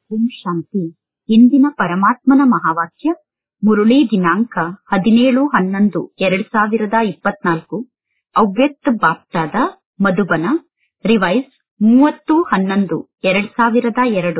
ಓಂ ಶಾಂತಿ ಇಂದಿನ ಪರಮಾತ್ಮನ ಮಹಾವಾಕ್ಯ ಮುರುಳಿ ದಿನಾಂಕ ಹದಿನೇಳು ಹನ್ನೊಂದು ಎರಡ್ ಸಾವಿರದ ಇಪ್ಪತ್ನಾಲ್ಕು ಅವ್ಯಕ್ತ ಬಾಪ್ತಾದ ಮಧುಬನ ರಿವೈಸ್ ಮೂವತ್ತು ಹನ್ನೊಂದು ಎರಡ್ ಸಾವಿರದ ಎರಡು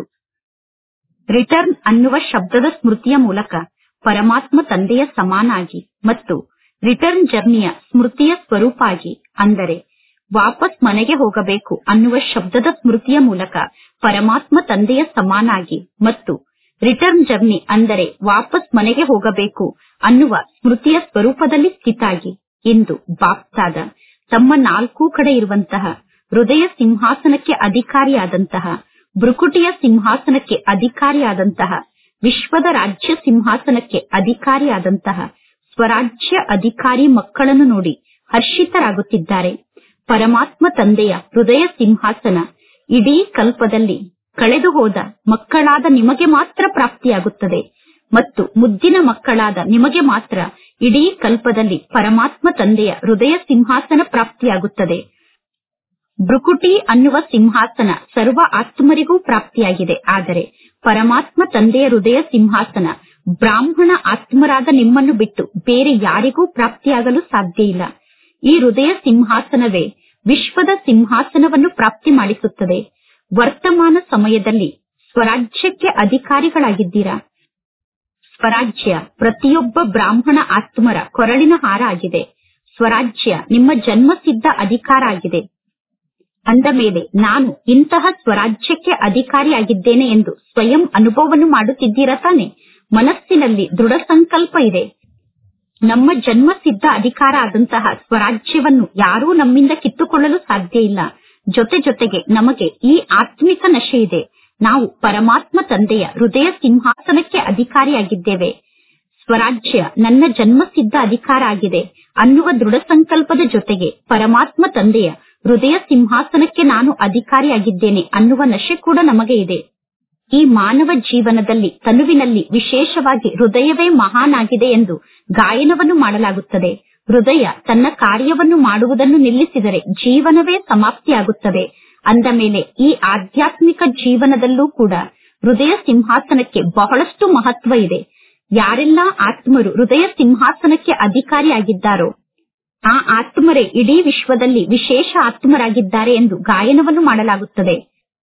ರಿಟರ್ನ್ ಅನ್ನುವ ಶಬ್ದದ ಸ್ಮೃತಿಯ ಮೂಲಕ ಪರಮಾತ್ಮ ತಂದೆಯ ಸಮಾನಾಗಿ ಮತ್ತು ರಿಟರ್ನ್ ಜರ್ನಿಯ ಸ್ಮೃತಿಯ ಸ್ವರೂಪ ಆಗಿ ಅಂದರೆ ವಾಪಸ್ ಮನೆಗೆ ಹೋಗಬೇಕು ಅನ್ನುವ ಶಬ್ದದ ಸ್ಮೃತಿಯ ಮೂಲಕ ಪರಮಾತ್ಮ ತಂದೆಯ ಸಮಾನಾಗಿ ಮತ್ತು ರಿಟರ್ನ್ ಜರ್ನಿ ಅಂದರೆ ವಾಪಸ್ ಮನೆಗೆ ಹೋಗಬೇಕು ಅನ್ನುವ ಸ್ಮೃತಿಯ ಸ್ವರೂಪದಲ್ಲಿ ಸ್ಥಿತಾಗಿ ಇಂದು ಬಾಪ್ತಾದ ತಮ್ಮ ನಾಲ್ಕೂ ಕಡೆ ಇರುವಂತಹ ಹೃದಯ ಸಿಂಹಾಸನಕ್ಕೆ ಅಧಿಕಾರಿಯಾದಂತಹ ಭ್ರುಕುಟಿಯ ಸಿಂಹಾಸನಕ್ಕೆ ಅಧಿಕಾರಿಯಾದಂತಹ ವಿಶ್ವದ ರಾಜ್ಯ ಸಿಂಹಾಸನಕ್ಕೆ ಅಧಿಕಾರಿಯಾದಂತಹ ಸ್ವರಾಜ್ಯ ಅಧಿಕಾರಿ ಮಕ್ಕಳನ್ನು ನೋಡಿ ಹರ್ಷಿತರಾಗುತ್ತಿದ್ದಾರೆ ಪರಮಾತ್ಮ ತಂದೆಯ ಹೃದಯ ಸಿಂಹಾಸನ ಇಡೀ ಕಲ್ಪದಲ್ಲಿ ಕಳೆದು ಹೋದ ಮಕ್ಕಳಾದ ನಿಮಗೆ ಮಾತ್ರ ಪ್ರಾಪ್ತಿಯಾಗುತ್ತದೆ ಮತ್ತು ಮುದ್ದಿನ ಮಕ್ಕಳಾದ ನಿಮಗೆ ಮಾತ್ರ ಇಡೀ ಕಲ್ಪದಲ್ಲಿ ಪರಮಾತ್ಮ ತಂದೆಯ ಹೃದಯ ಸಿಂಹಾಸನ ಪ್ರಾಪ್ತಿಯಾಗುತ್ತದೆ ಭ್ರುಕುಟಿ ಅನ್ನುವ ಸಿಂಹಾಸನ ಸರ್ವ ಆತ್ಮರಿಗೂ ಪ್ರಾಪ್ತಿಯಾಗಿದೆ ಆದರೆ ಪರಮಾತ್ಮ ತಂದೆಯ ಹೃದಯ ಸಿಂಹಾಸನ ಬ್ರಾಹ್ಮಣ ಆತ್ಮರಾದ ನಿಮ್ಮನ್ನು ಬಿಟ್ಟು ಬೇರೆ ಯಾರಿಗೂ ಪ್ರಾಪ್ತಿಯಾಗಲು ಸಾಧ್ಯ ಇಲ್ಲ ಈ ಹೃದಯ ಸಿಂಹಾಸನವೇ ವಿಶ್ವದ ಸಿಂಹಾಸನವನ್ನು ಪ್ರಾಪ್ತಿ ಮಾಡಿಸುತ್ತದೆ ವರ್ತಮಾನ ಸಮಯದಲ್ಲಿ ಸ್ವರಾಜ್ಯಕ್ಕೆ ಅಧಿಕಾರಿಗಳಾಗಿದ್ದೀರಾ ಸ್ವರಾಜ್ಯ ಪ್ರತಿಯೊಬ್ಬ ಬ್ರಾಹ್ಮಣ ಆತ್ಮರ ಕೊರಳಿನ ಹಾರ ಆಗಿದೆ ಸ್ವರಾಜ್ಯ ನಿಮ್ಮ ಜನ್ಮಸಿದ್ಧ ಅಧಿಕಾರ ಆಗಿದೆ ಅಂದ ಮೇಲೆ ನಾನು ಇಂತಹ ಸ್ವರಾಜ್ಯಕ್ಕೆ ಅಧಿಕಾರಿಯಾಗಿದ್ದೇನೆ ಎಂದು ಸ್ವಯಂ ಅನುಭವವನ್ನು ಮಾಡುತ್ತಿದ್ದೀರಾ ತಾನೆ ಮನಸ್ಸಿನಲ್ಲಿ ದೃಢ ಸಂಕಲ್ಪ ಇದೆ ನಮ್ಮ ಜನ್ಮ ಸಿದ್ಧ ಅಧಿಕಾರ ಆದಂತಹ ಸ್ವರಾಜ್ಯವನ್ನು ಯಾರೂ ನಮ್ಮಿಂದ ಕಿತ್ತುಕೊಳ್ಳಲು ಸಾಧ್ಯ ಇಲ್ಲ ಜೊತೆ ಜೊತೆಗೆ ನಮಗೆ ಈ ಆತ್ಮಿಕ ನಶೆ ಇದೆ ನಾವು ಪರಮಾತ್ಮ ತಂದೆಯ ಹೃದಯ ಸಿಂಹಾಸನಕ್ಕೆ ಅಧಿಕಾರಿಯಾಗಿದ್ದೇವೆ ಸ್ವರಾಜ್ಯ ನನ್ನ ಜನ್ಮ ಸಿದ್ಧ ಅಧಿಕಾರ ಆಗಿದೆ ಅನ್ನುವ ದೃಢ ಸಂಕಲ್ಪದ ಜೊತೆಗೆ ಪರಮಾತ್ಮ ತಂದೆಯ ಹೃದಯ ಸಿಂಹಾಸನಕ್ಕೆ ನಾನು ಅಧಿಕಾರಿಯಾಗಿದ್ದೇನೆ ಅನ್ನುವ ನಶೆ ಕೂಡ ನಮಗೆ ಇದೆ ಈ ಮಾನವ ಜೀವನದಲ್ಲಿ ತನುವಿನಲ್ಲಿ ವಿಶೇಷವಾಗಿ ಹೃದಯವೇ ಮಹಾನ್ ಆಗಿದೆ ಎಂದು ಗಾಯನವನ್ನು ಮಾಡಲಾಗುತ್ತದೆ ಹೃದಯ ತನ್ನ ಕಾರ್ಯವನ್ನು ಮಾಡುವುದನ್ನು ನಿಲ್ಲಿಸಿದರೆ ಜೀವನವೇ ಸಮಾಪ್ತಿಯಾಗುತ್ತದೆ ಅಂದ ಮೇಲೆ ಈ ಆಧ್ಯಾತ್ಮಿಕ ಜೀವನದಲ್ಲೂ ಕೂಡ ಹೃದಯ ಸಿಂಹಾಸನಕ್ಕೆ ಬಹಳಷ್ಟು ಮಹತ್ವ ಇದೆ ಯಾರೆಲ್ಲ ಆತ್ಮರು ಹೃದಯ ಸಿಂಹಾಸನಕ್ಕೆ ಅಧಿಕಾರಿಯಾಗಿದ್ದಾರೋ ಆ ಆತ್ಮರೇ ಇಡೀ ವಿಶ್ವದಲ್ಲಿ ವಿಶೇಷ ಆತ್ಮರಾಗಿದ್ದಾರೆ ಎಂದು ಗಾಯನವನ್ನು ಮಾಡಲಾಗುತ್ತದೆ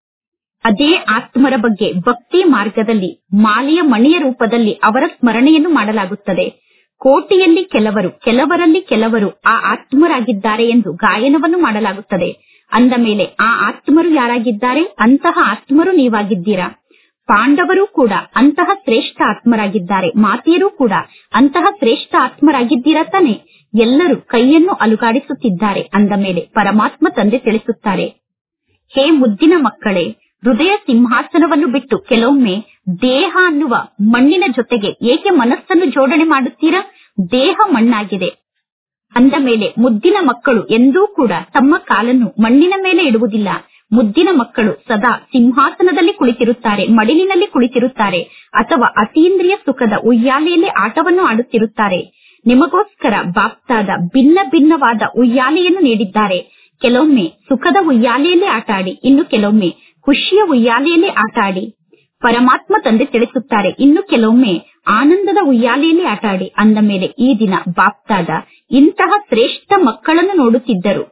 ಅದೇ ಆತ್ಮರ ಬಗ್ಗೆ ಭಕ್ತಿ ಮಾರ್ಗದಲ್ಲಿ ಮಾಲೆಯ ಮಣಿಯ ರೂಪದಲ್ಲಿ ಅವರ ಸ್ಮರಣೆಯನ್ನು ಮಾಡಲಾಗುತ್ತದೆ ಕೋಟಿಯಲ್ಲಿ ಕೆಲವರು ಕೆಲವರಲ್ಲಿ ಕೆಲವರು ಆ ಆತ್ಮರಾಗಿದ್ದಾರೆ ಎಂದು ಗಾಯನವನ್ನು ಮಾಡಲಾಗುತ್ತದೆ ಅಂದ ಮೇಲೆ ಆ ಆತ್ಮರು ಯಾರಾಗಿದ್ದಾರೆ ಅಂತಹ ಆತ್ಮರು ನೀವಾಗಿದ್ದೀರಾ ಪಾಂಡವರು ಕೂಡ ಅಂತಹ ಶ್ರೇಷ್ಠ ಆತ್ಮರಾಗಿದ್ದಾರೆ ಮಾತೆಯರು ಕೂಡ ಅಂತಹ ಶ್ರೇಷ್ಠ ಆತ್ಮರಾಗಿದ್ದೀರಾ ತಾನೆ ಎಲ್ಲರೂ ಕೈಯನ್ನು ಅಲುಗಾಡಿಸುತ್ತಿದ್ದಾರೆ ಅಂದ ಮೇಲೆ ಪರಮಾತ್ಮ ತಂದೆ ತಿಳಿಸುತ್ತಾರೆ ಹೇ ಮುದ್ದಿನ ಮಕ್ಕಳೇ ಹೃದಯ ಸಿಂಹಾಸನವನ್ನು ಬಿಟ್ಟು ಕೆಲವೊಮ್ಮೆ ದೇಹ ಅನ್ನುವ ಮಣ್ಣಿನ ಜೊತೆಗೆ ಏಕೆ ಮನಸ್ಸನ್ನು ಜೋಡಣೆ ಮಾಡುತ್ತೀರಾ ದೇಹ ಮಣ್ಣಾಗಿದೆ ಅಂದ ಮೇಲೆ ಮುದ್ದಿನ ಮಕ್ಕಳು ಎಂದೂ ಕೂಡ ತಮ್ಮ ಕಾಲನ್ನು ಮಣ್ಣಿನ ಮೇಲೆ ಇಡುವುದಿಲ್ಲ ಮುದ್ದಿನ ಮಕ್ಕಳು ಸದಾ ಸಿಂಹಾಸನದಲ್ಲಿ ಕುಳಿತಿರುತ್ತಾರೆ ಮಡಿಲಿನಲ್ಲಿ ಕುಳಿತಿರುತ್ತಾರೆ ಅಥವಾ ಅತೀಂದ್ರಿಯ ಸುಖದ ಉಯ್ಯಾಲೆಯಲ್ಲಿ ಆಟವನ್ನು ಆಡುತ್ತಿರುತ್ತಾರೆ ನಿಮಗೋಸ್ಕರ ಬಾಪ್ತಾದ ಭಿನ್ನ ಭಿನ್ನವಾದ ಉಯ್ಯಾಲೆಯನ್ನು ನೀಡಿದ್ದಾರೆ ಕೆಲವೊಮ್ಮೆ ಸುಖದ ಉಯ್ಯಾಲೆಯಲ್ಲಿ ಆಟಾಡಿ ಇನ್ನು ಕೆಲವೊಮ್ಮೆ ಖುಷಿಯ ಉಯ್ಯಾಲೆಯಲ್ಲಿ ಆಟಾಡಿ ಪರಮಾತ್ಮ ತಂದೆ ತಿಳಿಸುತ್ತಾರೆ ಇನ್ನು ಕೆಲವೊಮ್ಮೆ ಆನಂದದ ಉಯ್ಯಾಲೆಯಲ್ಲಿ ಆಟಾಡಿ ಅಂದ ಮೇಲೆ ಈ ದಿನ ಬಾಪ್ತಾದ ಇಂತಹ ಶ್ರೇಷ್ಠ ಮಕ್ಕಳನ್ನು ನೋಡುತ್ತಿದ್ದರು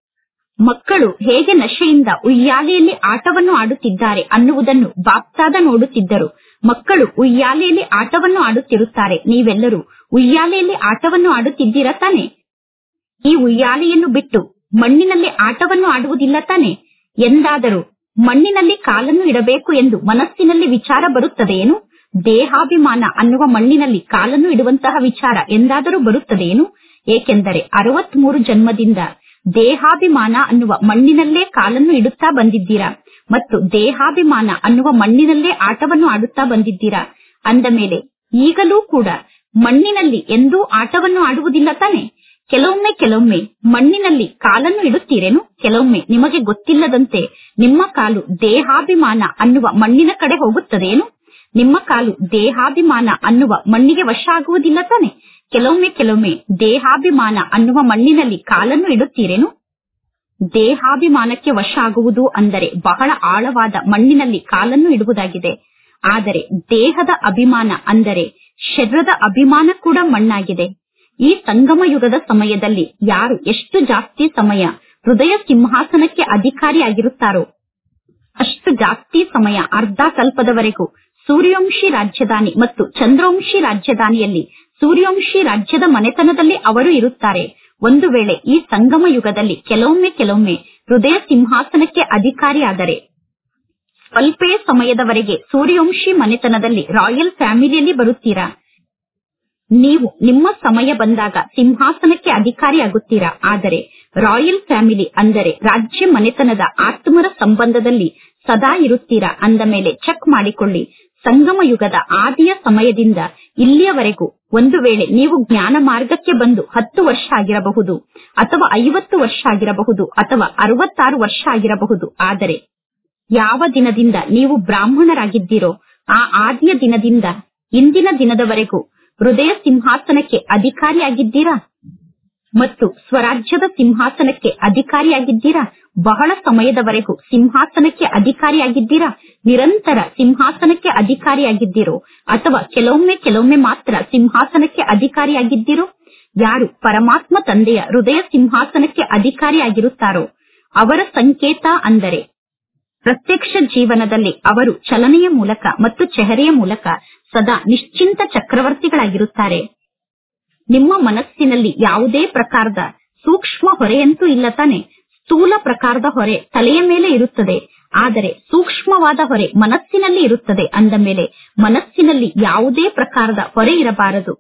ಮಕ್ಕಳು ಹೇಗೆ ನಶೆಯಿಂದ ಉಯ್ಯಾಲೆಯಲ್ಲಿ ಆಟವನ್ನು ಆಡುತ್ತಿದ್ದಾರೆ ಅನ್ನುವುದನ್ನು ಬಾಪ್ತಾದ ನೋಡುತ್ತಿದ್ದರು ಮಕ್ಕಳು ಉಯ್ಯಾಲೆಯಲ್ಲಿ ಆಟವನ್ನು ಆಡುತ್ತಿರುತ್ತಾರೆ ನೀವೆಲ್ಲರೂ ಉಯ್ಯಾಲೆಯಲ್ಲಿ ಆಟವನ್ನು ಆಡುತ್ತಿದ್ದೀರಾ ತಾನೆ ಈ ಉಯ್ಯಾಲೆಯನ್ನು ಬಿಟ್ಟು ಮಣ್ಣಿನಲ್ಲಿ ಆಟವನ್ನು ಆಡುವುದಿಲ್ಲ ತಾನೆ ಎಂದಾದರೂ ಮಣ್ಣಿನಲ್ಲಿ ಕಾಲನ್ನು ಇಡಬೇಕು ಎಂದು ಮನಸ್ಸಿನಲ್ಲಿ ವಿಚಾರ ಬರುತ್ತದೆಯೇನು ದೇಹಾಭಿಮಾನ ಅನ್ನುವ ಮಣ್ಣಿನಲ್ಲಿ ಕಾಲನ್ನು ಇಡುವಂತಹ ವಿಚಾರ ಎಂದಾದರೂ ಬರುತ್ತದೆಯೇನು ಏಕೆಂದರೆ ಅರವತ್ಮೂರು ಜನ್ಮದಿಂದ ದೇಹಾಭಿಮಾನ ಅನ್ನುವ ಮಣ್ಣಿನಲ್ಲೇ ಕಾಲನ್ನು ಇಡುತ್ತಾ ಬಂದಿದ್ದೀರಾ ಮತ್ತು ದೇಹಾಭಿಮಾನ ಅನ್ನುವ ಮಣ್ಣಿನಲ್ಲೇ ಆಟವನ್ನು ಆಡುತ್ತಾ ಬಂದಿದ್ದೀರಾ ಅಂದ ಮೇಲೆ ಈಗಲೂ ಕೂಡ ಮಣ್ಣಿನಲ್ಲಿ ಎಂದೂ ಆಟವನ್ನು ಆಡುವುದಿಲ್ಲ ತಾನೆ ಕೆಲವೊಮ್ಮೆ ಕೆಲವೊಮ್ಮೆ ಮಣ್ಣಿನಲ್ಲಿ ಕಾಲನ್ನು ಇಡುತ್ತೀರೇನು ಕೆಲವೊಮ್ಮೆ ನಿಮಗೆ ಗೊತ್ತಿಲ್ಲದಂತೆ ನಿಮ್ಮ ಕಾಲು ದೇಹಾಭಿಮಾನ ಅನ್ನುವ ಮಣ್ಣಿನ ಕಡೆ ಹೋಗುತ್ತದೇನು ನಿಮ್ಮ ಕಾಲು ದೇಹಾಭಿಮಾನ ಅನ್ನುವ ಮಣ್ಣಿಗೆ ವಶ ಆಗುವುದಿಲ್ಲ ತಾನೆ ಕೆಲವೊಮ್ಮೆ ಕೆಲವೊಮ್ಮೆ ದೇಹಾಭಿಮಾನ ಅನ್ನುವ ಮಣ್ಣಿನಲ್ಲಿ ಕಾಲನ್ನು ಇಡುತ್ತೀರೇನು ದೇಹಾಭಿಮಾನಕ್ಕೆ ವಶ ಆಗುವುದು ಅಂದರೆ ಬಹಳ ಆಳವಾದ ಮಣ್ಣಿನಲ್ಲಿ ಕಾಲನ್ನು ಇಡುವುದಾಗಿದೆ ಆದರೆ ದೇಹದ ಅಭಿಮಾನ ಅಂದರೆ ಶರೀರದ ಅಭಿಮಾನ ಕೂಡ ಮಣ್ಣಾಗಿದೆ ಈ ಸಂಗಮ ಯುಗದ ಸಮಯದಲ್ಲಿ ಯಾರು ಎಷ್ಟು ಜಾಸ್ತಿ ಸಮಯ ಹೃದಯ ಸಿಂಹಾಸನಕ್ಕೆ ಅಧಿಕಾರಿಯಾಗಿರುತ್ತಾರೋ ಅಷ್ಟು ಜಾಸ್ತಿ ಸಮಯ ಅರ್ಧ ಕಲ್ಪದವರೆಗೂ ಸೂರ್ಯವಂಶಿ ರಾಜ್ಯಧಾನಿ ಮತ್ತು ಚಂದ್ರವಂಶಿ ರಾಜ್ಯಧಾನಿಯಲ್ಲಿ ಸೂರ್ಯವಂಶಿ ರಾಜ್ಯದ ಮನೆತನದಲ್ಲಿ ಅವರು ಇರುತ್ತಾರೆ ಒಂದು ವೇಳೆ ಈ ಸಂಗಮ ಯುಗದಲ್ಲಿ ಕೆಲವೊಮ್ಮೆ ಕೆಲವೊಮ್ಮೆ ಹೃದಯ ಸಿಂಹಾಸನಕ್ಕೆ ಅಧಿಕಾರಿಯಾದರೆ ಸ್ವಲ್ಪೇ ಸಮಯದವರೆಗೆ ಸೂರ್ಯವಂಶಿ ಮನೆತನದಲ್ಲಿ ರಾಯಲ್ ಫ್ಯಾಮಿಲಿಯಲ್ಲಿ ಬರುತ್ತೀರಾ ನೀವು ನಿಮ್ಮ ಸಮಯ ಬಂದಾಗ ಸಿಂಹಾಸನಕ್ಕೆ ಅಧಿಕಾರಿಯಾಗುತ್ತೀರಾ ಆದರೆ ರಾಯಲ್ ಫ್ಯಾಮಿಲಿ ಅಂದರೆ ರಾಜ್ಯ ಮನೆತನದ ಆತ್ಮರ ಸಂಬಂಧದಲ್ಲಿ ಸದಾ ಇರುತ್ತೀರಾ ಅಂದ ಮೇಲೆ ಚೆಕ್ ಮಾಡಿಕೊಳ್ಳಿ ಸಂಗಮ ಯುಗದ ಆದಿಯ ಸಮಯದಿಂದ ಇಲ್ಲಿಯವರೆಗೂ ಒಂದು ವೇಳೆ ನೀವು ಜ್ಞಾನ ಮಾರ್ಗಕ್ಕೆ ಬಂದು ಹತ್ತು ವರ್ಷ ಆಗಿರಬಹುದು ಅಥವಾ ಐವತ್ತು ವರ್ಷ ಆಗಿರಬಹುದು ಅಥವಾ ಅರವತ್ತಾರು ವರ್ಷ ಆಗಿರಬಹುದು ಆದರೆ ಯಾವ ದಿನದಿಂದ ನೀವು ಬ್ರಾಹ್ಮಣರಾಗಿದ್ದೀರೋ ಆ ಆದಿಯ ದಿನದಿಂದ ಇಂದಿನ ದಿನದವರೆಗೂ ಹೃದಯ ಸಿಂಹಾಸನಕ್ಕೆ ಅಧಿಕಾರಿಯಾಗಿದ್ದೀರಾ ಮತ್ತು ಸ್ವರಾಜ್ಯದ ಸಿಂಹಾಸನಕ್ಕೆ ಅಧಿಕಾರಿಯಾಗಿದ್ದೀರಾ ಬಹಳ ಸಮಯದವರೆಗೂ ಸಿಂಹಾಸನಕ್ಕೆ ಅಧಿಕಾರಿಯಾಗಿದ್ದೀರಾ ನಿರಂತರ ಸಿಂಹಾಸನಕ್ಕೆ ಅಧಿಕಾರಿಯಾಗಿದ್ದೀರೋ ಅಥವಾ ಕೆಲವೊಮ್ಮೆ ಕೆಲವೊಮ್ಮೆ ಮಾತ್ರ ಸಿಂಹಾಸನಕ್ಕೆ ಅಧಿಕಾರಿಯಾಗಿದ್ದೀರೋ ಯಾರು ಪರಮಾತ್ಮ ತಂದೆಯ ಹೃದಯ ಸಿಂಹಾಸನಕ್ಕೆ ಅಧಿಕಾರಿಯಾಗಿರುತ್ತಾರೋ ಅವರ ಸಂಕೇತ ಅಂದರೆ ಪ್ರತ್ಯಕ್ಷ ಜೀವನದಲ್ಲಿ ಅವರು ಚಲನೆಯ ಮೂಲಕ ಮತ್ತು ಚೆಹರೆಯ ಮೂಲಕ ಸದಾ ನಿಶ್ಚಿಂತ ಚಕ್ರವರ್ತಿಗಳಾಗಿರುತ್ತಾರೆ ನಿಮ್ಮ ಮನಸ್ಸಿನಲ್ಲಿ ಯಾವುದೇ ಪ್ರಕಾರದ ಸೂಕ್ಷ್ಮ ಹೊರೆಯಂತೂ ಇಲ್ಲ ತಾನೆ ಸ್ಥೂಲ ಪ್ರಕಾರದ ಹೊರೆ ತಲೆಯ ಮೇಲೆ ಇರುತ್ತದೆ ಆದರೆ ಸೂಕ್ಷ್ಮವಾದ ಹೊರೆ ಮನಸ್ಸಿನಲ್ಲಿ ಇರುತ್ತದೆ ಅಂದ ಮೇಲೆ ಮನಸ್ಸಿನಲ್ಲಿ ಯಾವುದೇ ಪ್ರಕಾರದ ಹೊರೆ ಇರಬಾರದು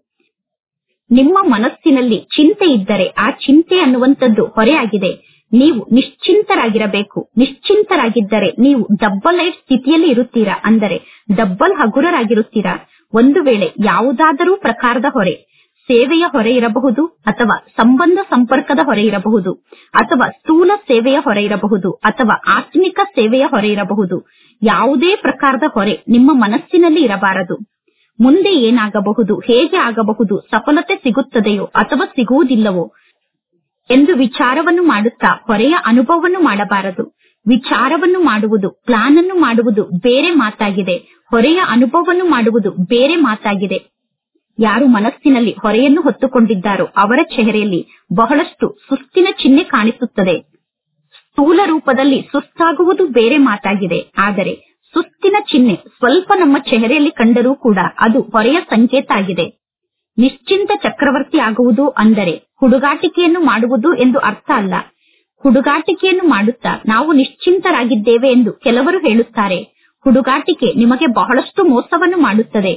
ನಿಮ್ಮ ಮನಸ್ಸಿನಲ್ಲಿ ಚಿಂತೆ ಇದ್ದರೆ ಆ ಚಿಂತೆ ಅನ್ನುವಂಥದ್ದು ಹೊರೆಯಾಗಿದೆ ನೀವು ನಿಶ್ಚಿಂತರಾಗಿರಬೇಕು ನಿಶ್ಚಿಂತರಾಗಿದ್ದರೆ ನೀವು ಡಬ್ಬಲ್ ಲೈಟ್ ಸ್ಥಿತಿಯಲ್ಲಿ ಇರುತ್ತೀರಾ ಅಂದರೆ ಡಬ್ಬಲ್ ಹಗುರರಾಗಿರುತ್ತೀರಾ ಒಂದು ವೇಳೆ ಯಾವುದಾದರೂ ಪ್ರಕಾರದ ಹೊರೆ ಸೇವೆಯ ಹೊರೆ ಇರಬಹುದು ಅಥವಾ ಸಂಬಂಧ ಸಂಪರ್ಕದ ಹೊರೆ ಇರಬಹುದು ಅಥವಾ ಸ್ಥೂಲ ಸೇವೆಯ ಹೊರೆ ಇರಬಹುದು ಅಥವಾ ಆತ್ಮಿಕ ಸೇವೆಯ ಹೊರೆ ಇರಬಹುದು ಯಾವುದೇ ಪ್ರಕಾರದ ಹೊರೆ ನಿಮ್ಮ ಮನಸ್ಸಿನಲ್ಲಿ ಇರಬಾರದು ಮುಂದೆ ಏನಾಗಬಹುದು ಹೇಗೆ ಆಗಬಹುದು ಸಫಲತೆ ಸಿಗುತ್ತದೆಯೋ ಅಥವಾ ಸಿಗುವುದಿಲ್ಲವೋ ಎಂದು ವಿಚಾರವನ್ನು ಮಾಡುತ್ತಾ ಹೊರೆಯ ಅನುಭವವನ್ನು ಮಾಡಬಾರದು ವಿಚಾರವನ್ನು ಮಾಡುವುದು ಪ್ಲಾನ್ ಅನ್ನು ಮಾಡುವುದು ಬೇರೆ ಮಾತಾಗಿದೆ ಹೊರೆಯ ಅನುಭವವನ್ನು ಮಾಡುವುದು ಬೇರೆ ಮಾತಾಗಿದೆ ಯಾರು ಮನಸ್ಸಿನಲ್ಲಿ ಹೊರೆಯನ್ನು ಹೊತ್ತುಕೊಂಡಿದ್ದಾರೋ ಅವರ ಚೆಹರೆಯಲ್ಲಿ ಬಹಳಷ್ಟು ಸುಸ್ತಿನ ಚಿಹ್ನೆ ಕಾಣಿಸುತ್ತದೆ ಸ್ಥೂಲ ರೂಪದಲ್ಲಿ ಸುಸ್ತಾಗುವುದು ಬೇರೆ ಮಾತಾಗಿದೆ ಆದರೆ ಸುಸ್ತಿನ ಚಿಹ್ನೆ ಸ್ವಲ್ಪ ನಮ್ಮ ಚೆಹರೆಯಲ್ಲಿ ಕಂಡರೂ ಕೂಡ ಅದು ಹೊರೆಯ ಸಂಕೇತ ಆಗಿದೆ ನಿಶ್ಚಿಂತ ಚಕ್ರವರ್ತಿ ಆಗುವುದು ಅಂದರೆ ಹುಡುಗಾಟಿಕೆಯನ್ನು ಮಾಡುವುದು ಎಂದು ಅರ್ಥ ಅಲ್ಲ ಹುಡುಗಾಟಿಕೆಯನ್ನು ಮಾಡುತ್ತಾ ನಾವು ನಿಶ್ಚಿಂತರಾಗಿದ್ದೇವೆ ಎಂದು ಕೆಲವರು ಹೇಳುತ್ತಾರೆ ಹುಡುಗಾಟಿಕೆ ನಿಮಗೆ ಬಹಳಷ್ಟು ಮೋಸವನ್ನು ಮಾಡುತ್ತದೆ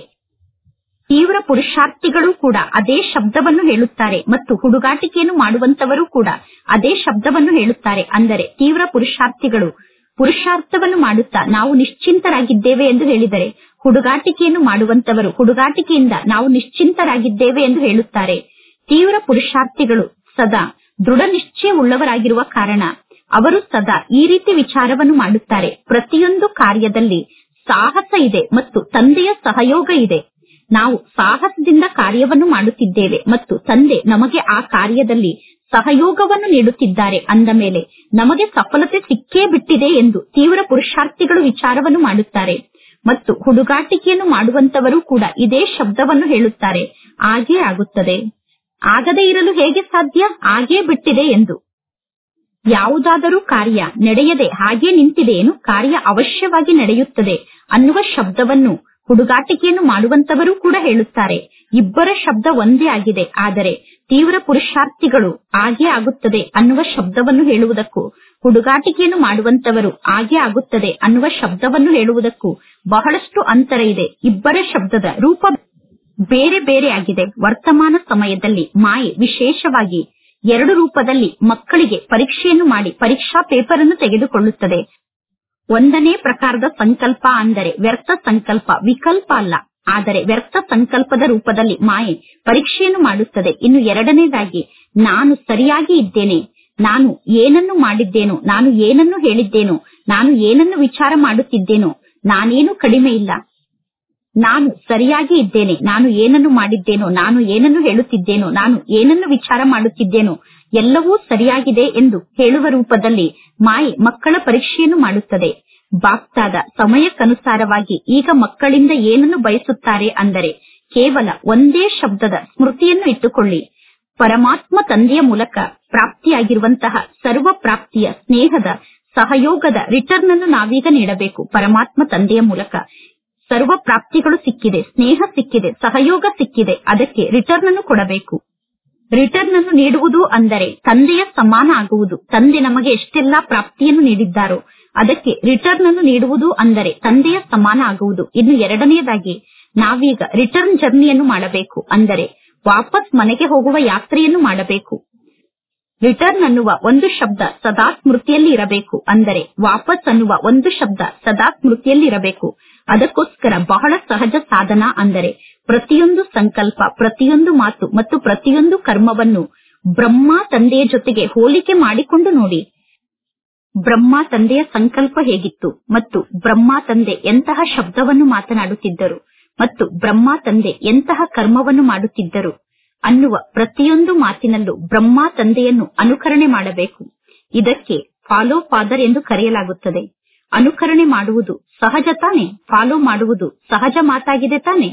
ತೀವ್ರ ಪುರುಷಾರ್ಥಿಗಳು ಕೂಡ ಅದೇ ಶಬ್ದವನ್ನು ಹೇಳುತ್ತಾರೆ ಮತ್ತು ಹುಡುಗಾಟಿಕೆಯನ್ನು ಮಾಡುವಂತವರು ಕೂಡ ಅದೇ ಶಬ್ದವನ್ನು ಹೇಳುತ್ತಾರೆ ಅಂದರೆ ತೀವ್ರ ಪುರುಷಾರ್ಥಿಗಳು ಪುರುಷಾರ್ಥವನ್ನು ಮಾಡುತ್ತಾ ನಾವು ನಿಶ್ಚಿಂತರಾಗಿದ್ದೇವೆ ಎಂದು ಹೇಳಿದರೆ ಹುಡುಗಾಟಿಕೆಯನ್ನು ಮಾಡುವಂತವರು ಹುಡುಗಾಟಿಕೆಯಿಂದ ನಾವು ನಿಶ್ಚಿಂತರಾಗಿದ್ದೇವೆ ಎಂದು ಹೇಳುತ್ತಾರೆ ತೀವ್ರ ಪುರುಷಾರ್ಥಿಗಳು ಸದಾ ದೃಢ ನಿಶ್ಚಯವುಳ್ಳವರಾಗಿರುವ ಕಾರಣ ಅವರು ಸದಾ ಈ ರೀತಿ ವಿಚಾರವನ್ನು ಮಾಡುತ್ತಾರೆ ಪ್ರತಿಯೊಂದು ಕಾರ್ಯದಲ್ಲಿ ಸಾಹಸ ಇದೆ ಮತ್ತು ತಂದೆಯ ಸಹಯೋಗ ಇದೆ ನಾವು ಸಾಹಸದಿಂದ ಕಾರ್ಯವನ್ನು ಮಾಡುತ್ತಿದ್ದೇವೆ ಮತ್ತು ತಂದೆ ನಮಗೆ ಆ ಕಾರ್ಯದಲ್ಲಿ ಸಹಯೋಗವನ್ನು ನೀಡುತ್ತಿದ್ದಾರೆ ಅಂದ ಮೇಲೆ ನಮಗೆ ಸಫಲತೆ ಸಿಕ್ಕೇ ಬಿಟ್ಟಿದೆ ಎಂದು ತೀವ್ರ ಪುರುಷಾರ್ಥಿಗಳು ವಿಚಾರವನ್ನು ಮಾಡುತ್ತಾರೆ ಮತ್ತು ಹುಡುಗಾಟಿಕೆಯನ್ನು ಮಾಡುವಂತವರು ಕೂಡ ಇದೇ ಶಬ್ದವನ್ನು ಹೇಳುತ್ತಾರೆ ಆಗೇ ಆಗುತ್ತದೆ ಆಗದೇ ಇರಲು ಹೇಗೆ ಸಾಧ್ಯ ಆಗೇ ಬಿಟ್ಟಿದೆ ಎಂದು ಯಾವುದಾದರೂ ಕಾರ್ಯ ನಡೆಯದೆ ಹಾಗೆ ನಿಂತಿದೆಯೇನು ಕಾರ್ಯ ಅವಶ್ಯವಾಗಿ ನಡೆಯುತ್ತದೆ ಅನ್ನುವ ಶಬ್ದವನ್ನು ಹುಡುಗಾಟಿಕೆಯನ್ನು ಮಾಡುವಂತವರು ಕೂಡ ಹೇಳುತ್ತಾರೆ ಇಬ್ಬರ ಶಬ್ದ ಒಂದೇ ಆಗಿದೆ ಆದರೆ ತೀವ್ರ ಪುರುಷಾರ್ಥಿಗಳು ಆಗೇ ಆಗುತ್ತದೆ ಅನ್ನುವ ಶಬ್ದವನ್ನು ಹೇಳುವುದಕ್ಕೂ ಹುಡುಗಾಟಿಕೆಯನ್ನು ಮಾಡುವಂತವರು ಆಗೇ ಆಗುತ್ತದೆ ಅನ್ನುವ ಶಬ್ದವನ್ನು ಹೇಳುವುದಕ್ಕೂ ಬಹಳಷ್ಟು ಅಂತರ ಇದೆ ಇಬ್ಬರ ಶಬ್ದದ ರೂಪ ಬೇರೆ ಬೇರೆ ಆಗಿದೆ ವರ್ತಮಾನ ಸಮಯದಲ್ಲಿ ಮಾಯೆ ವಿಶೇಷವಾಗಿ ಎರಡು ರೂಪದಲ್ಲಿ ಮಕ್ಕಳಿಗೆ ಪರೀಕ್ಷೆಯನ್ನು ಮಾಡಿ ಪರೀಕ್ಷಾ ಪೇಪರ್ ಅನ್ನು ತೆಗೆದುಕೊಳ್ಳುತ್ತದೆ ಒಂದನೇ ಪ್ರಕಾರದ ಸಂಕಲ್ಪ ಅಂದರೆ ವ್ಯರ್ಥ ಸಂಕಲ್ಪ ವಿಕಲ್ಪ ಅಲ್ಲ ಆದರೆ ವ್ಯರ್ಥ ಸಂಕಲ್ಪದ ರೂಪದಲ್ಲಿ ಮಾಯೆ ಪರೀಕ್ಷೆಯನ್ನು ಮಾಡುತ್ತದೆ ಇನ್ನು ಎರಡನೇದಾಗಿ ನಾನು ಸರಿಯಾಗಿ ಇದ್ದೇನೆ ನಾನು ಏನನ್ನು ಮಾಡಿದ್ದೇನೋ ನಾನು ಏನನ್ನು ಹೇಳಿದ್ದೇನೋ ನಾನು ಏನನ್ನು ವಿಚಾರ ಮಾಡುತ್ತಿದ್ದೇನೋ ನಾನೇನು ಕಡಿಮೆ ಇಲ್ಲ ನಾನು ಸರಿಯಾಗಿ ಇದ್ದೇನೆ ನಾನು ಏನನ್ನು ಮಾಡಿದ್ದೇನೋ ನಾನು ಏನನ್ನು ಹೇಳುತ್ತಿದ್ದೇನೋ ನಾನು ಏನನ್ನು ವಿಚಾರ ಮಾಡುತ್ತಿದ್ದೇನೋ ಎಲ್ಲವೂ ಸರಿಯಾಗಿದೆ ಎಂದು ಹೇಳುವ ರೂಪದಲ್ಲಿ ಮಾಯೆ ಮಕ್ಕಳ ಪರೀಕ್ಷೆಯನ್ನು ಮಾಡುತ್ತದೆ ಬಾಪ್ತಾದ ಸಮಯಕ್ಕನುಸಾರವಾಗಿ ಈಗ ಮಕ್ಕಳಿಂದ ಏನನ್ನು ಬಯಸುತ್ತಾರೆ ಅಂದರೆ ಕೇವಲ ಒಂದೇ ಶಬ್ದದ ಸ್ಮೃತಿಯನ್ನು ಇಟ್ಟುಕೊಳ್ಳಿ ಪರಮಾತ್ಮ ತಂದೆಯ ಮೂಲಕ ಪ್ರಾಪ್ತಿಯಾಗಿರುವಂತಹ ಸರ್ವ ಪ್ರಾಪ್ತಿಯ ಸ್ನೇಹದ ಸಹಯೋಗದ ರಿಟರ್ನ್ ಅನ್ನು ನಾವೀಗ ನೀಡಬೇಕು ಪರಮಾತ್ಮ ತಂದೆಯ ಮೂಲಕ ಸರ್ವ ಪ್ರಾಪ್ತಿಗಳು ಸಿಕ್ಕಿದೆ ಸ್ನೇಹ ಸಿಕ್ಕಿದೆ ಸಹಯೋಗ ಸಿಕ್ಕಿದೆ ಅದಕ್ಕೆ ರಿಟರ್ನ್ ಅನ್ನು ಕೊಡಬೇಕು ರಿಟರ್ನ್ ಅನ್ನು ನೀಡುವುದು ಅಂದರೆ ತಂದೆಯ ಸಮಾನ ಆಗುವುದು ತಂದೆ ನಮಗೆ ಎಷ್ಟೆಲ್ಲಾ ಪ್ರಾಪ್ತಿಯನ್ನು ನೀಡಿದ್ದಾರೋ ಅದಕ್ಕೆ ರಿಟರ್ನ್ ಅನ್ನು ನೀಡುವುದು ಅಂದರೆ ತಂದೆಯ ಸಮಾನ ಆಗುವುದು ಇನ್ನು ಎರಡನೆಯದಾಗಿ ನಾವೀಗ ರಿಟರ್ನ್ ಜರ್ನಿಯನ್ನು ಮಾಡಬೇಕು ಅಂದರೆ ವಾಪಸ್ ಮನೆಗೆ ಹೋಗುವ ಯಾತ್ರೆಯನ್ನು ಮಾಡಬೇಕು ರಿಟರ್ನ್ ಅನ್ನುವ ಒಂದು ಶಬ್ದ ಸದಾ ಸ್ಮೃತಿಯಲ್ಲಿ ಇರಬೇಕು ಅಂದರೆ ವಾಪಸ್ ಅನ್ನುವ ಒಂದು ಶಬ್ದ ಸದಾ ಸ್ಮೃತಿಯಲ್ಲಿ ಇರಬೇಕು ಅದಕ್ಕೋಸ್ಕರ ಬಹಳ ಸಹಜ ಸಾಧನ ಅಂದರೆ ಪ್ರತಿಯೊಂದು ಸಂಕಲ್ಪ ಪ್ರತಿಯೊಂದು ಮಾತು ಮತ್ತು ಪ್ರತಿಯೊಂದು ಕರ್ಮವನ್ನು ಬ್ರಹ್ಮ ತಂದೆಯ ಜೊತೆಗೆ ಹೋಲಿಕೆ ಮಾಡಿಕೊಂಡು ನೋಡಿ ಬ್ರಹ್ಮ ತಂದೆಯ ಸಂಕಲ್ಪ ಹೇಗಿತ್ತು ಮತ್ತು ಬ್ರಹ್ಮ ತಂದೆ ಎಂತಹ ಶಬ್ದವನ್ನು ಮಾತನಾಡುತ್ತಿದ್ದರು ಮತ್ತು ಬ್ರಹ್ಮ ತಂದೆ ಎಂತಹ ಕರ್ಮವನ್ನು ಮಾಡುತ್ತಿದ್ದರು ಅನ್ನುವ ಪ್ರತಿಯೊಂದು ಮಾತಿನಲ್ಲೂ ಬ್ರಹ್ಮ ತಂದೆಯನ್ನು ಅನುಕರಣೆ ಮಾಡಬೇಕು ಇದಕ್ಕೆ ಫಾಲೋ ಫಾದರ್ ಎಂದು ಕರೆಯಲಾಗುತ್ತದೆ ಅನುಕರಣೆ ಮಾಡುವುದು ಸಹಜ ತಾನೆ ಫಾಲೋ ಮಾಡುವುದು ಸಹಜ ಮಾತಾಗಿದೆ ತಾನೆ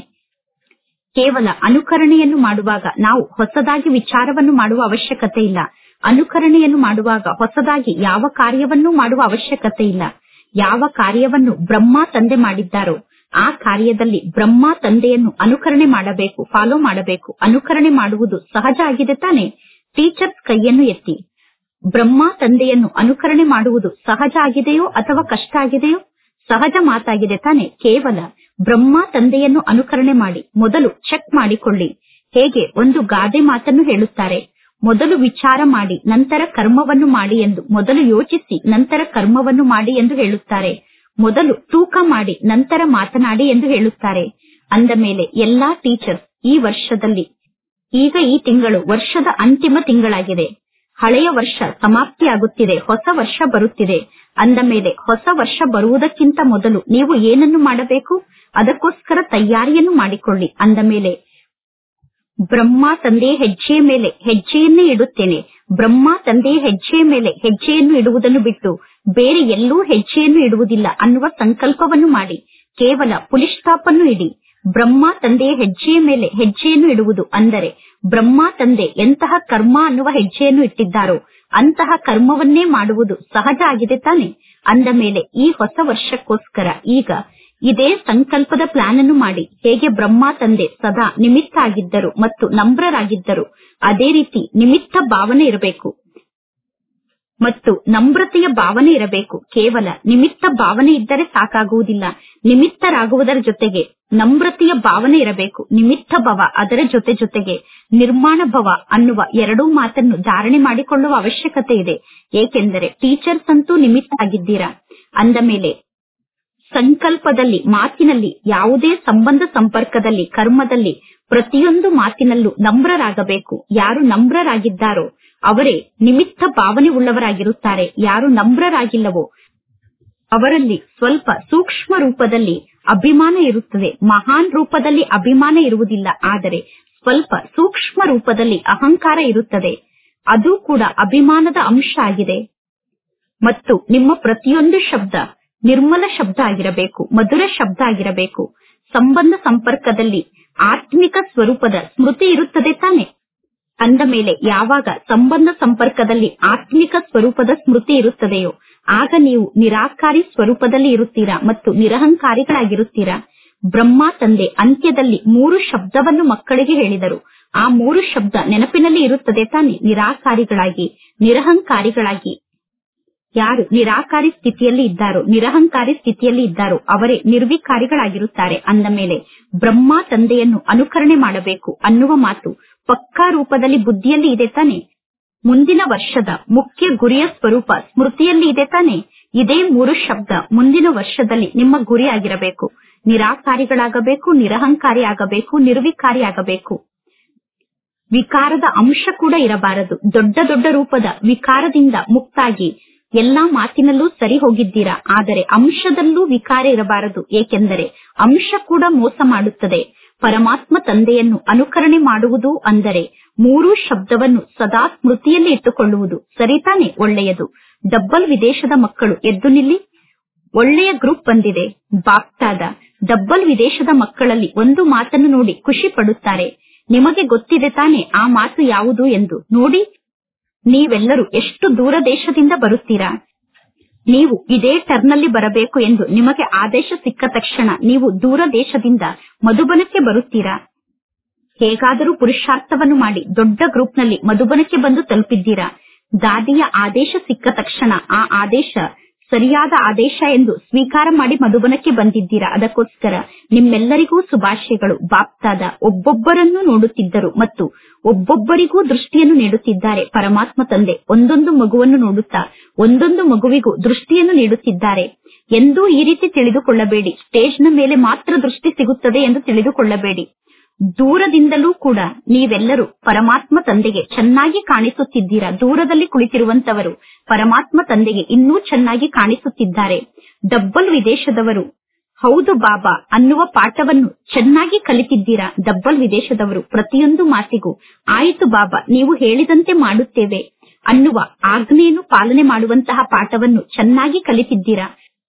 ಕೇವಲ ಅನುಕರಣೆಯನ್ನು ಮಾಡುವಾಗ ನಾವು ಹೊಸದಾಗಿ ವಿಚಾರವನ್ನು ಮಾಡುವ ಅವಶ್ಯಕತೆ ಇಲ್ಲ ಅನುಕರಣೆಯನ್ನು ಮಾಡುವಾಗ ಹೊಸದಾಗಿ ಯಾವ ಕಾರ್ಯವನ್ನೂ ಮಾಡುವ ಅವಶ್ಯಕತೆ ಇಲ್ಲ ಯಾವ ಕಾರ್ಯವನ್ನು ಬ್ರಹ್ಮ ತಂದೆ ಮಾಡಿದ್ದಾರೋ ಆ ಕಾರ್ಯದಲ್ಲಿ ಬ್ರಹ್ಮ ತಂದೆಯನ್ನು ಅನುಕರಣೆ ಮಾಡಬೇಕು ಫಾಲೋ ಮಾಡಬೇಕು ಅನುಕರಣೆ ಮಾಡುವುದು ಸಹಜ ಆಗಿದೆ ತಾನೆ ಟೀಚರ್ಸ್ ಕೈಯನ್ನು ಎತ್ತಿ ಬ್ರಹ್ಮ ತಂದೆಯನ್ನು ಅನುಕರಣೆ ಮಾಡುವುದು ಸಹಜ ಆಗಿದೆಯೋ ಅಥವಾ ಕಷ್ಟ ಆಗಿದೆಯೋ ಸಹಜ ಮಾತಾಗಿದೆ ತಾನೆ ಕೇವಲ ಬ್ರಹ್ಮ ತಂದೆಯನ್ನು ಅನುಕರಣೆ ಮಾಡಿ ಮೊದಲು ಚೆಕ್ ಮಾಡಿಕೊಳ್ಳಿ ಹೇಗೆ ಒಂದು ಗಾದೆ ಮಾತನ್ನು ಹೇಳುತ್ತಾರೆ ಮೊದಲು ವಿಚಾರ ಮಾಡಿ ನಂತರ ಕರ್ಮವನ್ನು ಮಾಡಿ ಎಂದು ಮೊದಲು ಯೋಚಿಸಿ ನಂತರ ಕರ್ಮವನ್ನು ಮಾಡಿ ಎಂದು ಹೇಳುತ್ತಾರೆ ಮೊದಲು ತೂಕ ಮಾಡಿ ನಂತರ ಮಾತನಾಡಿ ಎಂದು ಹೇಳುತ್ತಾರೆ ಅಂದ ಮೇಲೆ ಎಲ್ಲಾ ಟೀಚರ್ಸ್ ಈ ವರ್ಷದಲ್ಲಿ ಈಗ ಈ ತಿಂಗಳು ವರ್ಷದ ಅಂತಿಮ ತಿಂಗಳಾಗಿದೆ ಹಳೆಯ ವರ್ಷ ಸಮಾಪ್ತಿಯಾಗುತ್ತಿದೆ ಹೊಸ ವರ್ಷ ಬರುತ್ತಿದೆ ಅಂದ ಮೇಲೆ ಹೊಸ ವರ್ಷ ಬರುವುದಕ್ಕಿಂತ ಮೊದಲು ನೀವು ಏನನ್ನು ಮಾಡಬೇಕು ಅದಕ್ಕೋಸ್ಕರ ತಯಾರಿಯನ್ನು ಮಾಡಿಕೊಳ್ಳಿ ಅಂದ ಮೇಲೆ ಬ್ರಹ್ಮ ತಂದೆಯ ಹೆಜ್ಜೆಯ ಮೇಲೆ ಹೆಜ್ಜೆಯನ್ನೇ ಇಡುತ್ತೇನೆ ಬ್ರಹ್ಮ ತಂದೆಯ ಹೆಜ್ಜೆಯ ಮೇಲೆ ಹೆಜ್ಜೆಯನ್ನು ಇಡುವುದನ್ನು ಬಿಟ್ಟು ಬೇರೆ ಎಲ್ಲೂ ಹೆಜ್ಜೆಯನ್ನು ಇಡುವುದಿಲ್ಲ ಅನ್ನುವ ಸಂಕಲ್ಪವನ್ನು ಮಾಡಿ ಕೇವಲ ಪುಲಿಸ್ ಸ್ಟಾಪ್ ಅನ್ನು ಇಡಿ ಬ್ರಹ್ಮ ತಂದೆಯ ಹೆಜ್ಜೆಯ ಮೇಲೆ ಹೆಜ್ಜೆಯನ್ನು ಇಡುವುದು ಅಂದರೆ ಬ್ರಹ್ಮ ತಂದೆ ಎಂತಹ ಕರ್ಮ ಅನ್ನುವ ಹೆಜ್ಜೆಯನ್ನು ಇಟ್ಟಿದ್ದಾರೋ ಅಂತಹ ಕರ್ಮವನ್ನೇ ಮಾಡುವುದು ಸಹಜ ಆಗಿದೆ ತಾನೆ ಅಂದ ಮೇಲೆ ಈ ಹೊಸ ವರ್ಷಕ್ಕೋಸ್ಕರ ಈಗ ಇದೇ ಸಂಕಲ್ಪದ ಪ್ಲಾನ್ ಅನ್ನು ಮಾಡಿ ಹೇಗೆ ಬ್ರಹ್ಮ ತಂದೆ ಸದಾ ನಿಮಿತ್ತ ಆಗಿದ್ದರು ಮತ್ತು ನಮ್ರರಾಗಿದ್ದರು ಅದೇ ರೀತಿ ನಿಮಿತ್ತ ಭಾವನೆ ಇರಬೇಕು ಮತ್ತು ನಮ್ರತೆಯ ಭಾವನೆ ಇರಬೇಕು ಕೇವಲ ನಿಮಿತ್ತ ಭಾವನೆ ಇದ್ದರೆ ಸಾಕಾಗುವುದಿಲ್ಲ ನಿಮಿತ್ತರಾಗುವುದರ ಜೊತೆಗೆ ನಮ್ರತೆಯ ಭಾವನೆ ಇರಬೇಕು ನಿಮಿತ್ತ ಭವ ಅದರ ಜೊತೆ ಜೊತೆಗೆ ನಿರ್ಮಾಣ ಭವ ಅನ್ನುವ ಎರಡೂ ಮಾತನ್ನು ಧಾರಣೆ ಮಾಡಿಕೊಳ್ಳುವ ಅವಶ್ಯಕತೆ ಇದೆ ಏಕೆಂದರೆ ಟೀಚರ್ಸ್ ಅಂತೂ ನಿಮಿತ್ತ ಆಗಿದ್ದೀರಾ ಅಂದ ಮೇಲೆ ಸಂಕಲ್ಪದಲ್ಲಿ ಮಾತಿನಲ್ಲಿ ಯಾವುದೇ ಸಂಬಂಧ ಸಂಪರ್ಕದಲ್ಲಿ ಕರ್ಮದಲ್ಲಿ ಪ್ರತಿಯೊಂದು ಮಾತಿನಲ್ಲೂ ನಮ್ರರಾಗಬೇಕು ಯಾರು ನಮ್ರರಾಗಿದ್ದಾರೋ ಅವರೇ ನಿಮಿತ್ತ ಭಾವನೆ ಉಳ್ಳವರಾಗಿರುತ್ತಾರೆ ಯಾರು ನಮ್ರರಾಗಿಲ್ಲವೋ ಅವರಲ್ಲಿ ಸ್ವಲ್ಪ ಸೂಕ್ಷ್ಮ ರೂಪದಲ್ಲಿ ಅಭಿಮಾನ ಇರುತ್ತದೆ ಮಹಾನ್ ರೂಪದಲ್ಲಿ ಅಭಿಮಾನ ಇರುವುದಿಲ್ಲ ಆದರೆ ಸ್ವಲ್ಪ ಸೂಕ್ಷ್ಮ ರೂಪದಲ್ಲಿ ಅಹಂಕಾರ ಇರುತ್ತದೆ ಅದು ಕೂಡ ಅಭಿಮಾನದ ಅಂಶ ಆಗಿದೆ ಮತ್ತು ನಿಮ್ಮ ಪ್ರತಿಯೊಂದು ಶಬ್ದ ನಿರ್ಮಲ ಶಬ್ದ ಆಗಿರಬೇಕು ಮಧುರ ಶಬ್ದ ಆಗಿರಬೇಕು ಸಂಬಂಧ ಸಂಪರ್ಕದಲ್ಲಿ ಆತ್ಮಿಕ ಸ್ವರೂಪದ ಸ್ಮೃತಿ ಇರುತ್ತದೆ ತಾನೆ ಅಂದ ಮೇಲೆ ಯಾವಾಗ ಸಂಬಂಧ ಸಂಪರ್ಕದಲ್ಲಿ ಆತ್ಮಿಕ ಸ್ವರೂಪದ ಸ್ಮೃತಿ ಇರುತ್ತದೆಯೋ ಆಗ ನೀವು ನಿರಾಕಾರಿ ಸ್ವರೂಪದಲ್ಲಿ ಇರುತ್ತೀರಾ ಮತ್ತು ನಿರಹಂಕಾರಿಗಳಾಗಿರುತ್ತೀರಾ ಬ್ರಹ್ಮ ತಂದೆ ಅಂತ್ಯದಲ್ಲಿ ಮೂರು ಶಬ್ದವನ್ನು ಮಕ್ಕಳಿಗೆ ಹೇಳಿದರು ಆ ಮೂರು ಶಬ್ದ ನೆನಪಿನಲ್ಲಿ ಇರುತ್ತದೆ ತಾನೆ ನಿರಾಕಾರಿಗಳಾಗಿ ನಿರಹಂಕಾರಿಗಳಾಗಿ ಯಾರು ನಿರಾಕಾರಿ ಸ್ಥಿತಿಯಲ್ಲಿ ಇದ್ದಾರೋ ನಿರಹಂಕಾರಿ ಸ್ಥಿತಿಯಲ್ಲಿ ಇದ್ದಾರೋ ಅವರೇ ನಿರ್ವಿಕಾರಿಗಳಾಗಿರುತ್ತಾರೆ ಅಂದ ಮೇಲೆ ಬ್ರಹ್ಮ ತಂದೆಯನ್ನು ಅನುಕರಣೆ ಮಾಡಬೇಕು ಅನ್ನುವ ಮಾತು ಪಕ್ಕಾ ರೂಪದಲ್ಲಿ ಬುದ್ಧಿಯಲ್ಲಿ ಇದೆ ತಾನೆ ಮುಂದಿನ ವರ್ಷದ ಮುಖ್ಯ ಗುರಿಯ ಸ್ವರೂಪ ಸ್ಮೃತಿಯಲ್ಲಿ ಇದೆ ತಾನೆ ಇದೇ ಮೂರು ಶಬ್ದ ಮುಂದಿನ ವರ್ಷದಲ್ಲಿ ನಿಮ್ಮ ಗುರಿ ಆಗಿರಬೇಕು ನಿರಾಕಾರಿಗಳಾಗಬೇಕು ನಿರಹಂಕಾರಿ ಆಗಬೇಕು ನಿರ್ವಿಕಾರಿ ಆಗಬೇಕು ವಿಕಾರದ ಅಂಶ ಕೂಡ ಇರಬಾರದು ದೊಡ್ಡ ದೊಡ್ಡ ರೂಪದ ವಿಕಾರದಿಂದ ಮುಕ್ತಾಗಿ ಎಲ್ಲಾ ಮಾತಿನಲ್ಲೂ ಸರಿ ಹೋಗಿದ್ದೀರಾ ಆದರೆ ಅಂಶದಲ್ಲೂ ವಿಕಾರ ಇರಬಾರದು ಏಕೆಂದರೆ ಅಂಶ ಕೂಡ ಮೋಸ ಮಾಡುತ್ತದೆ ಪರಮಾತ್ಮ ತಂದೆಯನ್ನು ಅನುಕರಣೆ ಮಾಡುವುದು ಅಂದರೆ ಮೂರೂ ಶಬ್ದವನ್ನು ಸದಾ ಸ್ಮೃತಿಯಲ್ಲಿ ಇಟ್ಟುಕೊಳ್ಳುವುದು ಸರಿತಾನೆ ಒಳ್ಳೆಯದು ಡಬ್ಬಲ್ ವಿದೇಶದ ಮಕ್ಕಳು ಎದ್ದು ನಿಲ್ಲಿ ಒಳ್ಳೆಯ ಗ್ರೂಪ್ ಬಂದಿದೆ ಬಾಪ್ತಾದ ಡಬ್ಬಲ್ ವಿದೇಶದ ಮಕ್ಕಳಲ್ಲಿ ಒಂದು ಮಾತನ್ನು ನೋಡಿ ಖುಷಿ ಪಡುತ್ತಾರೆ ನಿಮಗೆ ಗೊತ್ತಿದೆ ತಾನೆ ಆ ಮಾತು ಯಾವುದು ಎಂದು ನೋಡಿ ನೀವೆಲ್ಲರೂ ಎಷ್ಟು ದೂರ ದೇಶದಿಂದ ಬರುತ್ತೀರಾ ನೀವು ಇದೇ ಟರ್ನಲ್ಲಿ ಬರಬೇಕು ಎಂದು ನಿಮಗೆ ಆದೇಶ ಸಿಕ್ಕ ತಕ್ಷಣ ನೀವು ದೂರ ದೇಶದಿಂದ ಮಧುಬನಕ್ಕೆ ಬರುತ್ತೀರಾ ಹೇಗಾದರೂ ಪುರುಷಾರ್ಥವನ್ನು ಮಾಡಿ ದೊಡ್ಡ ಗ್ರೂಪ್ನಲ್ಲಿ ಮಧುಬನಕ್ಕೆ ಬಂದು ತಲುಪಿದ್ದೀರಾ ದಾದಿಯ ಆದೇಶ ಸಿಕ್ಕ ತಕ್ಷಣ ಆ ಆದೇಶ ಸರಿಯಾದ ಆದೇಶ ಎಂದು ಸ್ವೀಕಾರ ಮಾಡಿ ಮಧುಬನಕ್ಕೆ ಬಂದಿದ್ದೀರಾ ಅದಕ್ಕೋಸ್ಕರ ನಿಮ್ಮೆಲ್ಲರಿಗೂ ಶುಭಾಶಯಗಳು ಬಾಪ್ತಾದ ಒಬ್ಬೊಬ್ಬರನ್ನು ನೋಡುತ್ತಿದ್ದರು ಮತ್ತು ಒಬ್ಬೊಬ್ಬರಿಗೂ ದೃಷ್ಟಿಯನ್ನು ನೀಡುತ್ತಿದ್ದಾರೆ ಪರಮಾತ್ಮ ತಂದೆ ಒಂದೊಂದು ಮಗುವನ್ನು ನೋಡುತ್ತಾ ಒಂದೊಂದು ಮಗುವಿಗೂ ದೃಷ್ಟಿಯನ್ನು ನೀಡುತ್ತಿದ್ದಾರೆ ಎಂದೂ ಈ ರೀತಿ ತಿಳಿದುಕೊಳ್ಳಬೇಡಿ ಸ್ಟೇಜ್ನ ಮೇಲೆ ಮಾತ್ರ ದೃಷ್ಟಿ ಸಿಗುತ್ತದೆ ಎಂದು ತಿಳಿದುಕೊಳ್ಳಬೇಡಿ ದೂರದಿಂದಲೂ ಕೂಡ ನೀವೆಲ್ಲರೂ ಪರಮಾತ್ಮ ತಂದೆಗೆ ಚೆನ್ನಾಗಿ ಕಾಣಿಸುತ್ತಿದ್ದೀರಾ ದೂರದಲ್ಲಿ ಕುಳಿತಿರುವಂತವರು ಪರಮಾತ್ಮ ತಂದೆಗೆ ಇನ್ನೂ ಚೆನ್ನಾಗಿ ಕಾಣಿಸುತ್ತಿದ್ದಾರೆ ಡಬ್ಬಲ್ ವಿದೇಶದವರು ಹೌದು ಬಾಬಾ ಅನ್ನುವ ಪಾಠವನ್ನು ಚೆನ್ನಾಗಿ ಕಲಿತಿದ್ದೀರಾ ಡಬ್ಬಲ್ ವಿದೇಶದವರು ಪ್ರತಿಯೊಂದು ಮಾತಿಗೂ ಆಯಿತು ಬಾಬಾ ನೀವು ಹೇಳಿದಂತೆ ಮಾಡುತ್ತೇವೆ ಅನ್ನುವ ಆಜ್ಞೆಯನ್ನು ಪಾಲನೆ ಮಾಡುವಂತಹ ಪಾಠವನ್ನು ಚೆನ್ನಾಗಿ ಕಲಿತಿದ್ದೀರಾ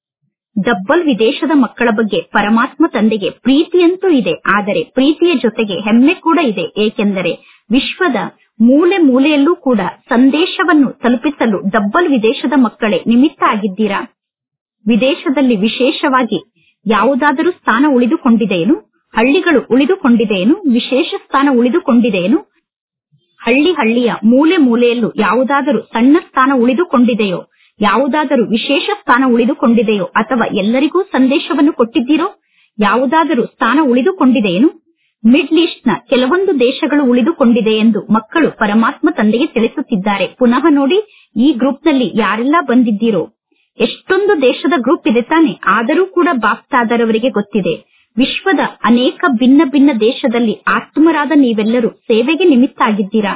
ಡಬ್ಬಲ್ ವಿದೇಶದ ಮಕ್ಕಳ ಬಗ್ಗೆ ಪರಮಾತ್ಮ ತಂದೆಗೆ ಪ್ರೀತಿಯಂತೂ ಇದೆ ಆದರೆ ಪ್ರೀತಿಯ ಜೊತೆಗೆ ಹೆಮ್ಮೆ ಕೂಡ ಇದೆ ಏಕೆಂದರೆ ವಿಶ್ವದ ಮೂಲೆ ಮೂಲೆಯಲ್ಲೂ ಕೂಡ ಸಂದೇಶವನ್ನು ತಲುಪಿಸಲು ಡಬ್ಬಲ್ ವಿದೇಶದ ಮಕ್ಕಳೇ ನಿಮಿತ್ತ ಆಗಿದ್ದೀರಾ ವಿದೇಶದಲ್ಲಿ ವಿಶೇಷವಾಗಿ ಯಾವುದಾದರೂ ಸ್ಥಾನ ಉಳಿದುಕೊಂಡಿದೆಯೇನು ಹಳ್ಳಿಗಳು ಉಳಿದುಕೊಂಡಿದೆಯೇನು ವಿಶೇಷ ಸ್ಥಾನ ಉಳಿದುಕೊಂಡಿದೆಯೇನು ಹಳ್ಳಿ ಹಳ್ಳಿಯ ಮೂಲೆ ಮೂಲೆಯಲ್ಲೂ ಯಾವುದಾದರೂ ಸಣ್ಣ ಸ್ಥಾನ ಉಳಿದುಕೊಂಡಿದೆಯೋ ಯಾವುದಾದರೂ ವಿಶೇಷ ಸ್ಥಾನ ಉಳಿದುಕೊಂಡಿದೆಯೋ ಅಥವಾ ಎಲ್ಲರಿಗೂ ಸಂದೇಶವನ್ನು ಕೊಟ್ಟಿದ್ದೀರೋ ಯಾವುದಾದರೂ ಸ್ಥಾನ ಉಳಿದುಕೊಂಡಿದೆಯೇನು ಮಿಡ್ಲ್ ಈಸ್ಟ್ ನ ಕೆಲವೊಂದು ದೇಶಗಳು ಉಳಿದುಕೊಂಡಿದೆ ಎಂದು ಮಕ್ಕಳು ಪರಮಾತ್ಮ ತಂದೆಗೆ ತಿಳಿಸುತ್ತಿದ್ದಾರೆ ಪುನಃ ನೋಡಿ ಈ ಗ್ರೂಪ್ನಲ್ಲಿ ಯಾರೆಲ್ಲ ಬಂದಿದ್ದೀರೋ ಎಷ್ಟೊಂದು ದೇಶದ ಗ್ರೂಪ್ ಇದೆ ತಾನೆ ಆದರೂ ಕೂಡ ಬಾಪ್ತಾದರವರಿಗೆ ಗೊತ್ತಿದೆ ವಿಶ್ವದ ಅನೇಕ ಭಿನ್ನ ಭಿನ್ನ ದೇಶದಲ್ಲಿ ಆತ್ಮರಾದ ನೀವೆಲ್ಲರೂ ಸೇವೆಗೆ ನಿಮಿತ್ತ ಆಗಿದ್ದೀರಾ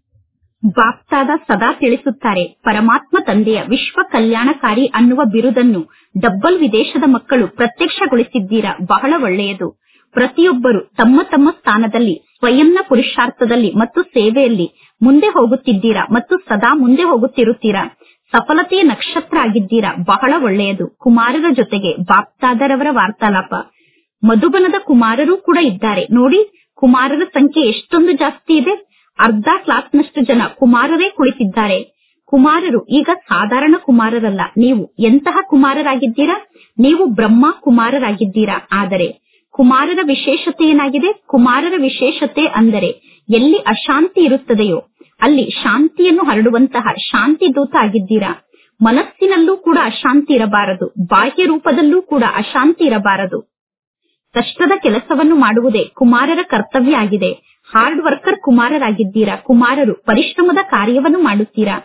ಬಾಪ್ತಾದ ಸದಾ ತಿಳಿಸುತ್ತಾರೆ ಪರಮಾತ್ಮ ತಂದೆಯ ವಿಶ್ವ ಕಲ್ಯಾಣಕಾರಿ ಅನ್ನುವ ಬಿರುದನ್ನು ಡಬ್ಬಲ್ ವಿದೇಶದ ಮಕ್ಕಳು ಪ್ರತ್ಯಕ್ಷಗೊಳಿಸಿದ್ದೀರಾ ಬಹಳ ಒಳ್ಳೆಯದು ಪ್ರತಿಯೊಬ್ಬರು ತಮ್ಮ ತಮ್ಮ ಸ್ಥಾನದಲ್ಲಿ ಸ್ವಯಂನ ಪುರುಷಾರ್ಥದಲ್ಲಿ ಮತ್ತು ಸೇವೆಯಲ್ಲಿ ಮುಂದೆ ಹೋಗುತ್ತಿದ್ದೀರಾ ಮತ್ತು ಸದಾ ಮುಂದೆ ಹೋಗುತ್ತಿರುತ್ತೀರಾ ಸಫಲತೆಯ ನಕ್ಷತ್ರ ಆಗಿದ್ದೀರಾ ಬಹಳ ಒಳ್ಳೆಯದು ಕುಮಾರರ ಜೊತೆಗೆ ಬಾಪ್ತಾದರವರ ವಾರ್ತಾಲಾಪ ಮಧುಬನದ ಕುಮಾರರು ಕೂಡ ಇದ್ದಾರೆ ನೋಡಿ ಕುಮಾರರ ಸಂಖ್ಯೆ ಎಷ್ಟೊಂದು ಜಾಸ್ತಿ ಇದೆ ಅರ್ಧ ಕ್ಲಾಸ್ನಷ್ಟು ಜನ ಕುಮಾರರೇ ಕುಳಿತಿದ್ದಾರೆ ಕುಮಾರರು ಈಗ ಸಾಧಾರಣ ಕುಮಾರರಲ್ಲ ನೀವು ಎಂತಹ ಕುಮಾರರಾಗಿದ್ದೀರಾ ನೀವು ಬ್ರಹ್ಮ ಕುಮಾರರಾಗಿದ್ದೀರಾ ಆದರೆ ಕುಮಾರರ ವಿಶೇಷತೆ ಏನಾಗಿದೆ ಕುಮಾರರ ವಿಶೇಷತೆ ಅಂದರೆ ಎಲ್ಲಿ ಅಶಾಂತಿ ಇರುತ್ತದೆಯೋ ಅಲ್ಲಿ ಶಾಂತಿಯನ್ನು ಹರಡುವಂತಹ ಶಾಂತಿ ದೂತ ಆಗಿದ್ದೀರಾ ಮನಸ್ಸಿನಲ್ಲೂ ಕೂಡ ಅಶಾಂತಿ ಇರಬಾರದು ಬಾಹ್ಯ ರೂಪದಲ್ಲೂ ಕೂಡ ಅಶಾಂತಿ ಇರಬಾರದು ಕಷ್ಟದ ಕೆಲಸವನ್ನು ಮಾಡುವುದೇ ಕುಮಾರರ ಕರ್ತವ್ಯ ಆಗಿದೆ ಹಾರ್ಡ್ ವರ್ಕರ್ ಕುಮಾರರಾಗಿದ್ದೀರಾ ಕುಮಾರರು ಪರಿಶ್ರಮದ ಕಾರ್ಯವನ್ನು ಮಾಡುತ್ತೀರಾ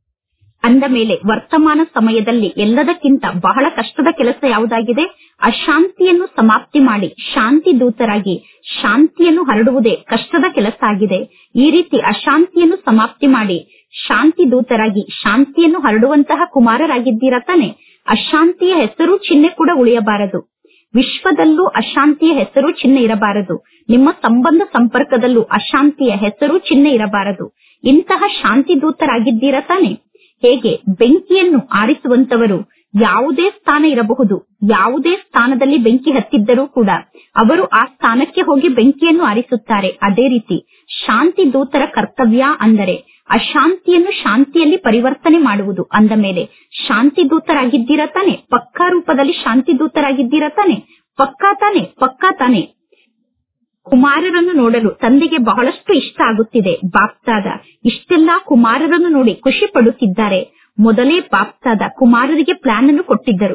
ಅಂದ ಮೇಲೆ ವರ್ತಮಾನ ಸಮಯದಲ್ಲಿ ಎಲ್ಲದಕ್ಕಿಂತ ಬಹಳ ಕಷ್ಟದ ಕೆಲಸ ಯಾವುದಾಗಿದೆ ಅಶಾಂತಿಯನ್ನು ಸಮಾಪ್ತಿ ಮಾಡಿ ಶಾಂತಿ ದೂತರಾಗಿ ಶಾಂತಿಯನ್ನು ಹರಡುವುದೇ ಕಷ್ಟದ ಕೆಲಸ ಆಗಿದೆ ಈ ರೀತಿ ಅಶಾಂತಿಯನ್ನು ಸಮಾಪ್ತಿ ಮಾಡಿ ಶಾಂತಿ ದೂತರಾಗಿ ಶಾಂತಿಯನ್ನು ಹರಡುವಂತಹ ಕುಮಾರರಾಗಿದ್ದೀರಾ ತಾನೆ ಅಶಾಂತಿಯ ಹೆಸರು ಚಿಹ್ನೆ ಕೂಡ ಉಳಿಯಬಾರದು ವಿಶ್ವದಲ್ಲೂ ಅಶಾಂತಿಯ ಹೆಸರು ಚಿಹ್ನೆ ಇರಬಾರದು ನಿಮ್ಮ ಸಂಬಂಧ ಸಂಪರ್ಕದಲ್ಲೂ ಅಶಾಂತಿಯ ಹೆಸರು ಚಿಹ್ನೆ ಇರಬಾರದು ಇಂತಹ ಶಾಂತಿ ದೂತರಾಗಿದ್ದೀರಾ ತಾನೆ ಹೇಗೆ ಬೆಂಕಿಯನ್ನು ಆರಿಸುವಂತವರು ಯಾವುದೇ ಸ್ಥಾನ ಇರಬಹುದು ಯಾವುದೇ ಸ್ಥಾನದಲ್ಲಿ ಬೆಂಕಿ ಹತ್ತಿದ್ದರೂ ಕೂಡ ಅವರು ಆ ಸ್ಥಾನಕ್ಕೆ ಹೋಗಿ ಬೆಂಕಿಯನ್ನು ಆರಿಸುತ್ತಾರೆ ಅದೇ ರೀತಿ ಶಾಂತಿ ದೂತರ ಕರ್ತವ್ಯ ಅಂದರೆ ಅಶಾಂತಿಯನ್ನು ಶಾಂತಿಯಲ್ಲಿ ಪರಿವರ್ತನೆ ಮಾಡುವುದು ಅಂದ ಮೇಲೆ ಶಾಂತಿ ದೂತರಾಗಿದ್ದೀರಾ ತಾನೆ ಪಕ್ಕಾ ರೂಪದಲ್ಲಿ ಶಾಂತಿ ದೂತರಾಗಿದ್ದೀರಾ ತಾನೆ ಪಕ್ಕಾ ತಾನೆ ಪಕ್ಕಾ ತಾನೆ ಕುಮಾರರನ್ನು ನೋಡಲು ತಂದೆಗೆ ಬಹಳಷ್ಟು ಇಷ್ಟ ಆಗುತ್ತಿದೆ ಬಾಪ್ತಾದ ಇಷ್ಟೆಲ್ಲಾ ಕುಮಾರರನ್ನು ನೋಡಿ ಖುಷಿ ಪಡುತ್ತಿದ್ದಾರೆ ಮೊದಲೇ ಬಾಪ್ತಾದ ಕುಮಾರರಿಗೆ ಪ್ಲಾನ್ ಅನ್ನು ಕೊಟ್ಟಿದ್ದರು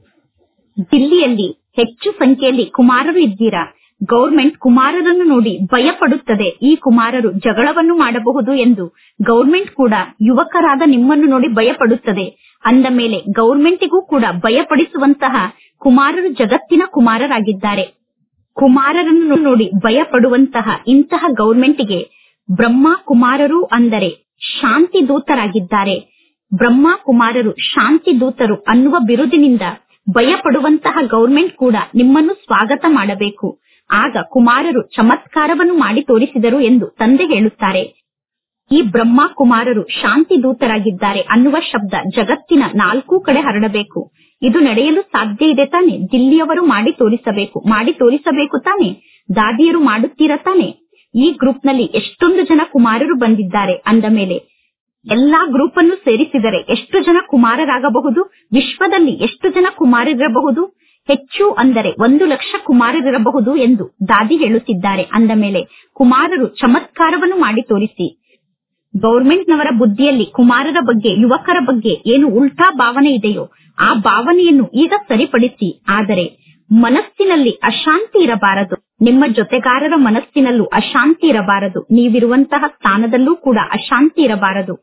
ದಿಲ್ಲಿಯಲ್ಲಿ ಹೆಚ್ಚು ಸಂಖ್ಯೆಯಲ್ಲಿ ಕುಮಾರರು ಇದ್ದೀರಾ ಗೌರ್ಮೆಂಟ್ ಕುಮಾರರನ್ನು ನೋಡಿ ಭಯ ಪಡುತ್ತದೆ ಈ ಕುಮಾರರು ಜಗಳವನ್ನು ಮಾಡಬಹುದು ಎಂದು ಗೌರ್ಮೆಂಟ್ ಕೂಡ ಯುವಕರಾದ ನಿಮ್ಮನ್ನು ನೋಡಿ ಭಯ ಪಡುತ್ತದೆ ಅಂದ ಮೇಲೆ ಗೌರ್ಮೆಂಟಿಗೂ ಕೂಡ ಭಯಪಡಿಸುವಂತಹ ಕುಮಾರರು ಜಗತ್ತಿನ ಕುಮಾರರಾಗಿದ್ದಾರೆ ಕುಮಾರರನ್ನು ನೋಡಿ ಭಯ ಪಡುವಂತಹ ಇಂತಹ ಗೌರ್ಮೆಂಟ್ಗೆ ಬ್ರಹ್ಮ ಕುಮಾರರು ಅಂದರೆ ಶಾಂತಿ ದೂತರಾಗಿದ್ದಾರೆ ಬ್ರಹ್ಮ ಕುಮಾರರು ಶಾಂತಿ ದೂತರು ಅನ್ನುವ ಬಿರುದಿನಿಂದ ಭಯ ಪಡುವಂತಹ ಗೌರ್ಮೆಂಟ್ ಕೂಡ ನಿಮ್ಮನ್ನು ಸ್ವಾಗತ ಮಾಡಬೇಕು ಆಗ ಕುಮಾರರು ಚಮತ್ಕಾರವನ್ನು ಮಾಡಿ ತೋರಿಸಿದರು ಎಂದು ತಂದೆ ಹೇಳುತ್ತಾರೆ ಈ ಬ್ರಹ್ಮ ಕುಮಾರರು ಶಾಂತಿ ದೂತರಾಗಿದ್ದಾರೆ ಅನ್ನುವ ಶಬ್ದ ಜಗತ್ತಿನ ನಾಲ್ಕೂ ಕಡೆ ಹರಡಬೇಕು ಇದು ನಡೆಯಲು ಸಾಧ್ಯ ಇದೆ ತಾನೆ ದಿಲ್ಲಿಯವರು ಮಾಡಿ ತೋರಿಸಬೇಕು ಮಾಡಿ ತೋರಿಸಬೇಕು ತಾನೆ ದಾದಿಯರು ಮಾಡುತ್ತೀರಾ ತಾನೆ ಈ ಗ್ರೂಪ್ ನಲ್ಲಿ ಎಷ್ಟೊಂದು ಜನ ಕುಮಾರರು ಬಂದಿದ್ದಾರೆ ಅಂದ ಮೇಲೆ ಎಲ್ಲಾ ಗ್ರೂಪ್ ಅನ್ನು ಸೇರಿಸಿದರೆ ಎಷ್ಟು ಜನ ಕುಮಾರರಾಗಬಹುದು ವಿಶ್ವದಲ್ಲಿ ಎಷ್ಟು ಜನ ಕುಮಾರರಿರಬಹುದು ಹೆಚ್ಚು ಅಂದರೆ ಒಂದು ಲಕ್ಷ ಕುಮಾರರಿರಬಹುದು ಎಂದು ದಾದಿ ಹೇಳುತ್ತಿದ್ದಾರೆ ಅಂದ ಮೇಲೆ ಕುಮಾರರು ಚಮತ್ಕಾರವನ್ನು ಮಾಡಿ ತೋರಿಸಿ ಗೌರ್ಮೆಂಟ್ನವರ ಬುದ್ಧಿಯಲ್ಲಿ ಕುಮಾರರ ಬಗ್ಗೆ ಯುವಕರ ಬಗ್ಗೆ ಏನು ಉಲ್ಟಾ ಭಾವನೆ ಇದೆಯೋ ಆ ಭಾವನೆಯನ್ನು ಈಗ ಸರಿಪಡಿಸಿ ಆದರೆ ಮನಸ್ಸಿನಲ್ಲಿ ಅಶಾಂತಿ ಇರಬಾರದು ನಿಮ್ಮ ಜೊತೆಗಾರರ ಮನಸ್ಸಿನಲ್ಲೂ ಅಶಾಂತಿ ಇರಬಾರದು ನೀವಿರುವಂತಹ ಸ್ಥಾನದಲ್ಲೂ ಕೂಡ ಅಶಾಂತಿ ಇರಬಾರದು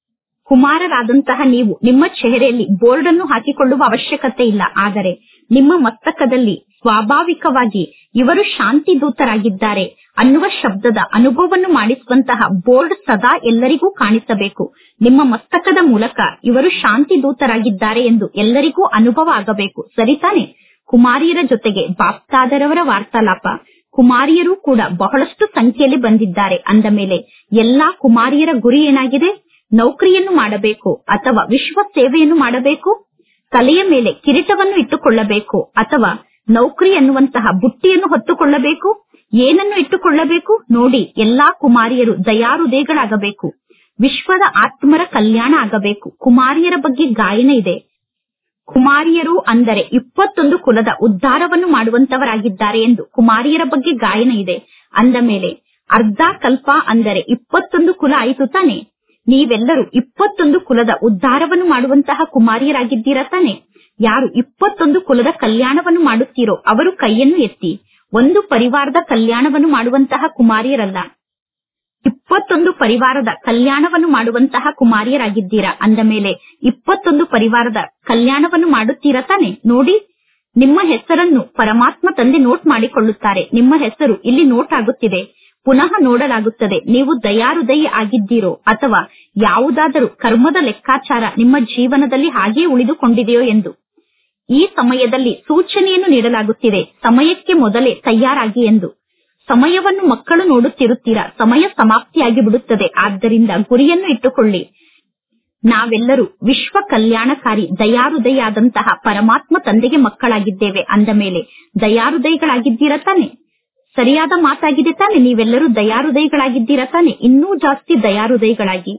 ಕುಮಾರರಾದಂತಹ ನೀವು ನಿಮ್ಮ ಚೆಹರೆಯಲ್ಲಿ ಬೋರ್ಡ್ ಅನ್ನು ಹಾಕಿಕೊಳ್ಳುವ ಅವಶ್ಯಕತೆ ಇಲ್ಲ ಆದರೆ ನಿಮ್ಮ ಮಸ್ತಕದಲ್ಲಿ ಸ್ವಾಭಾವಿಕವಾಗಿ ಇವರು ಶಾಂತಿ ದೂತರಾಗಿದ್ದಾರೆ ಅನ್ನುವ ಶಬ್ದದ ಅನುಭವವನ್ನು ಮಾಡಿಸುವಂತಹ ಬೋರ್ಡ್ ಸದಾ ಎಲ್ಲರಿಗೂ ಕಾಣಿಸಬೇಕು ನಿಮ್ಮ ಮಸ್ತಕದ ಮೂಲಕ ಇವರು ಶಾಂತಿ ದೂತರಾಗಿದ್ದಾರೆ ಎಂದು ಎಲ್ಲರಿಗೂ ಅನುಭವ ಆಗಬೇಕು ಸರಿತಾನೆ ಕುಮಾರಿಯರ ಜೊತೆಗೆ ಬಾಪ್ತಾದರವರ ವಾರ್ತಾಲಾಪ ಕುಮಾರಿಯರು ಕೂಡ ಬಹಳಷ್ಟು ಸಂಖ್ಯೆಯಲ್ಲಿ ಬಂದಿದ್ದಾರೆ ಅಂದ ಮೇಲೆ ಎಲ್ಲಾ ಕುಮಾರಿಯರ ಗುರಿ ಏನಾಗಿದೆ ನೌಕರಿಯನ್ನು ಮಾಡಬೇಕು ಅಥವಾ ವಿಶ್ವ ಸೇವೆಯನ್ನು ಮಾಡಬೇಕು ತಲೆಯ ಮೇಲೆ ಕಿರೀಟವನ್ನು ಇಟ್ಟುಕೊಳ್ಳಬೇಕು ಅಥವಾ ನೌಕರಿ ಅನ್ನುವಂತಹ ಬುಟ್ಟಿಯನ್ನು ಹೊತ್ತುಕೊಳ್ಳಬೇಕು ಏನನ್ನು ಇಟ್ಟುಕೊಳ್ಳಬೇಕು ನೋಡಿ ಎಲ್ಲಾ ಕುಮಾರಿಯರು ದಯಾರುದೇಗಳಾಗಬೇಕು ವಿಶ್ವದ ಆತ್ಮರ ಕಲ್ಯಾಣ ಆಗಬೇಕು ಕುಮಾರಿಯರ ಬಗ್ಗೆ ಗಾಯನ ಇದೆ ಕುಮಾರಿಯರು ಅಂದರೆ ಇಪ್ಪತ್ತೊಂದು ಕುಲದ ಉದ್ಧಾರವನ್ನು ಮಾಡುವಂತವರಾಗಿದ್ದಾರೆ ಎಂದು ಕುಮಾರಿಯರ ಬಗ್ಗೆ ಗಾಯನ ಇದೆ ಅಂದ ಮೇಲೆ ಅರ್ಧ ಕಲ್ಪ ಅಂದರೆ ಇಪ್ಪತ್ತೊಂದು ಕುಲ ಆಯಿತು ತಾನೆ ನೀವೆಲ್ಲರೂ ಇಪ್ಪತ್ತೊಂದು ಕುಲದ ಉದ್ಧಾರವನ್ನು ಮಾಡುವಂತಹ ಕುಮಾರಿಯರಾಗಿದ್ದೀರಾ ತಾನೆ ಯಾರು ಇಪ್ಪತ್ತೊಂದು ಕುಲದ ಕಲ್ಯಾಣವನ್ನು ಮಾಡುತ್ತೀರೋ ಅವರು ಕೈಯನ್ನು ಎತ್ತಿ ಒಂದು ಪರಿವಾರದ ಕಲ್ಯಾಣವನ್ನು ಮಾಡುವಂತಹ ಕುಮಾರಿಯರಲ್ಲ ಇಪ್ಪತ್ತೊಂದು ಪರಿವಾರದ ಕಲ್ಯಾಣವನ್ನು ಮಾಡುವಂತಹ ಕುಮಾರಿಯರಾಗಿದ್ದೀರಾ ಅಂದ ಮೇಲೆ ಇಪ್ಪತ್ತೊಂದು ಪರಿವಾರದ ಕಲ್ಯಾಣವನ್ನು ಮಾಡುತ್ತೀರಾ ತಾನೆ ನೋಡಿ ನಿಮ್ಮ ಹೆಸರನ್ನು ಪರಮಾತ್ಮ ತಂದೆ ನೋಟ್ ಮಾಡಿಕೊಳ್ಳುತ್ತಾರೆ ನಿಮ್ಮ ಹೆಸರು ಇಲ್ಲಿ ನೋಟ್ ಆಗುತ್ತಿದೆ ಪುನಃ ನೋಡಲಾಗುತ್ತದೆ ನೀವು ದಯಾರುದಯಿ ಆಗಿದ್ದೀರೋ ಅಥವಾ ಯಾವುದಾದರೂ ಕರ್ಮದ ಲೆಕ್ಕಾಚಾರ ನಿಮ್ಮ ಜೀವನದಲ್ಲಿ ಹಾಗೇ ಉಳಿದುಕೊಂಡಿದೆಯೋ ಎಂದು ಈ ಸಮಯದಲ್ಲಿ ಸೂಚನೆಯನ್ನು ನೀಡಲಾಗುತ್ತಿದೆ ಸಮಯಕ್ಕೆ ಮೊದಲೇ ತಯಾರಾಗಿ ಎಂದು ಸಮಯವನ್ನು ಮಕ್ಕಳು ನೋಡುತ್ತಿರುತ್ತೀರಾ ಸಮಯ ಸಮಾಪ್ತಿಯಾಗಿ ಬಿಡುತ್ತದೆ ಆದ್ದರಿಂದ ಗುರಿಯನ್ನು ಇಟ್ಟುಕೊಳ್ಳಿ ನಾವೆಲ್ಲರೂ ವಿಶ್ವ ಕಲ್ಯಾಣಕಾರಿ ದಯಾರುದಯಾದಂತಹ ಪರಮಾತ್ಮ ತಂದೆಗೆ ಮಕ್ಕಳಾಗಿದ್ದೇವೆ ಅಂದ ಮೇಲೆ ದಯಾರುದಯಿಗಳಾಗಿದ್ದೀರಾ ತಾನೆ ಸರಿಯಾದ ಮಾತಾಗಿದೆ ತಾನೆ ನೀವೆಲ್ಲರೂ ದಯಾರುದಯಿಗಳಾಗಿದ್ದೀರಾ ತಾನೆ ಇನ್ನೂ ಜಾಸ್ತಿ ದಯಾರುದಯಿಗಳಾಗಿ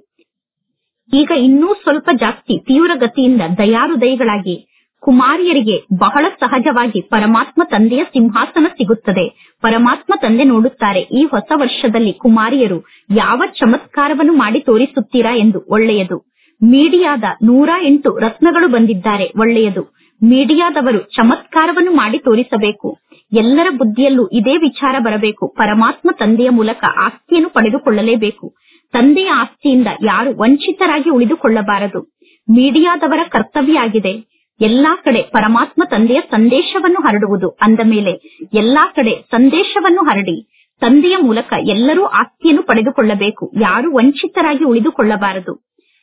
ಈಗ ಇನ್ನೂ ಸ್ವಲ್ಪ ಜಾಸ್ತಿ ತೀವ್ರ ಗತಿಯಿಂದ ದಯಾರುದಯಿಗಳಾಗಿ ಕುಮಾರಿಯರಿಗೆ ಬಹಳ ಸಹಜವಾಗಿ ಪರಮಾತ್ಮ ತಂದೆಯ ಸಿಂಹಾಸನ ಸಿಗುತ್ತದೆ ಪರಮಾತ್ಮ ತಂದೆ ನೋಡುತ್ತಾರೆ ಈ ಹೊಸ ವರ್ಷದಲ್ಲಿ ಕುಮಾರಿಯರು ಯಾವ ಚಮತ್ಕಾರವನ್ನು ಮಾಡಿ ತೋರಿಸುತ್ತೀರಾ ಎಂದು ಒಳ್ಳೆಯದು ಮೀಡಿಯಾದ ನೂರ ಎಂಟು ರತ್ನಗಳು ಬಂದಿದ್ದಾರೆ ಒಳ್ಳೆಯದು ಮೀಡಿಯಾದವರು ಚಮತ್ಕಾರವನ್ನು ಮಾಡಿ ತೋರಿಸಬೇಕು ಎಲ್ಲರ ಬುದ್ಧಿಯಲ್ಲೂ ಇದೇ ವಿಚಾರ ಬರಬೇಕು ಪರಮಾತ್ಮ ತಂದೆಯ ಮೂಲಕ ಆಸ್ತಿಯನ್ನು ಪಡೆದುಕೊಳ್ಳಲೇಬೇಕು ತಂದೆಯ ಆಸ್ತಿಯಿಂದ ಯಾರು ವಂಚಿತರಾಗಿ ಉಳಿದುಕೊಳ್ಳಬಾರದು ಮೀಡಿಯಾದವರ ಕರ್ತವ್ಯ ಆಗಿದೆ ಎಲ್ಲಾ ಕಡೆ ಪರಮಾತ್ಮ ತಂದೆಯ ಸಂದೇಶವನ್ನು ಹರಡುವುದು ಅಂದ ಮೇಲೆ ಎಲ್ಲಾ ಕಡೆ ಸಂದೇಶವನ್ನು ಹರಡಿ ತಂದೆಯ ಮೂಲಕ ಎಲ್ಲರೂ ಆಸ್ತಿಯನ್ನು ಪಡೆದುಕೊಳ್ಳಬೇಕು ಯಾರು ವಂಚಿತರಾಗಿ ಉಳಿದುಕೊಳ್ಳಬಾರದು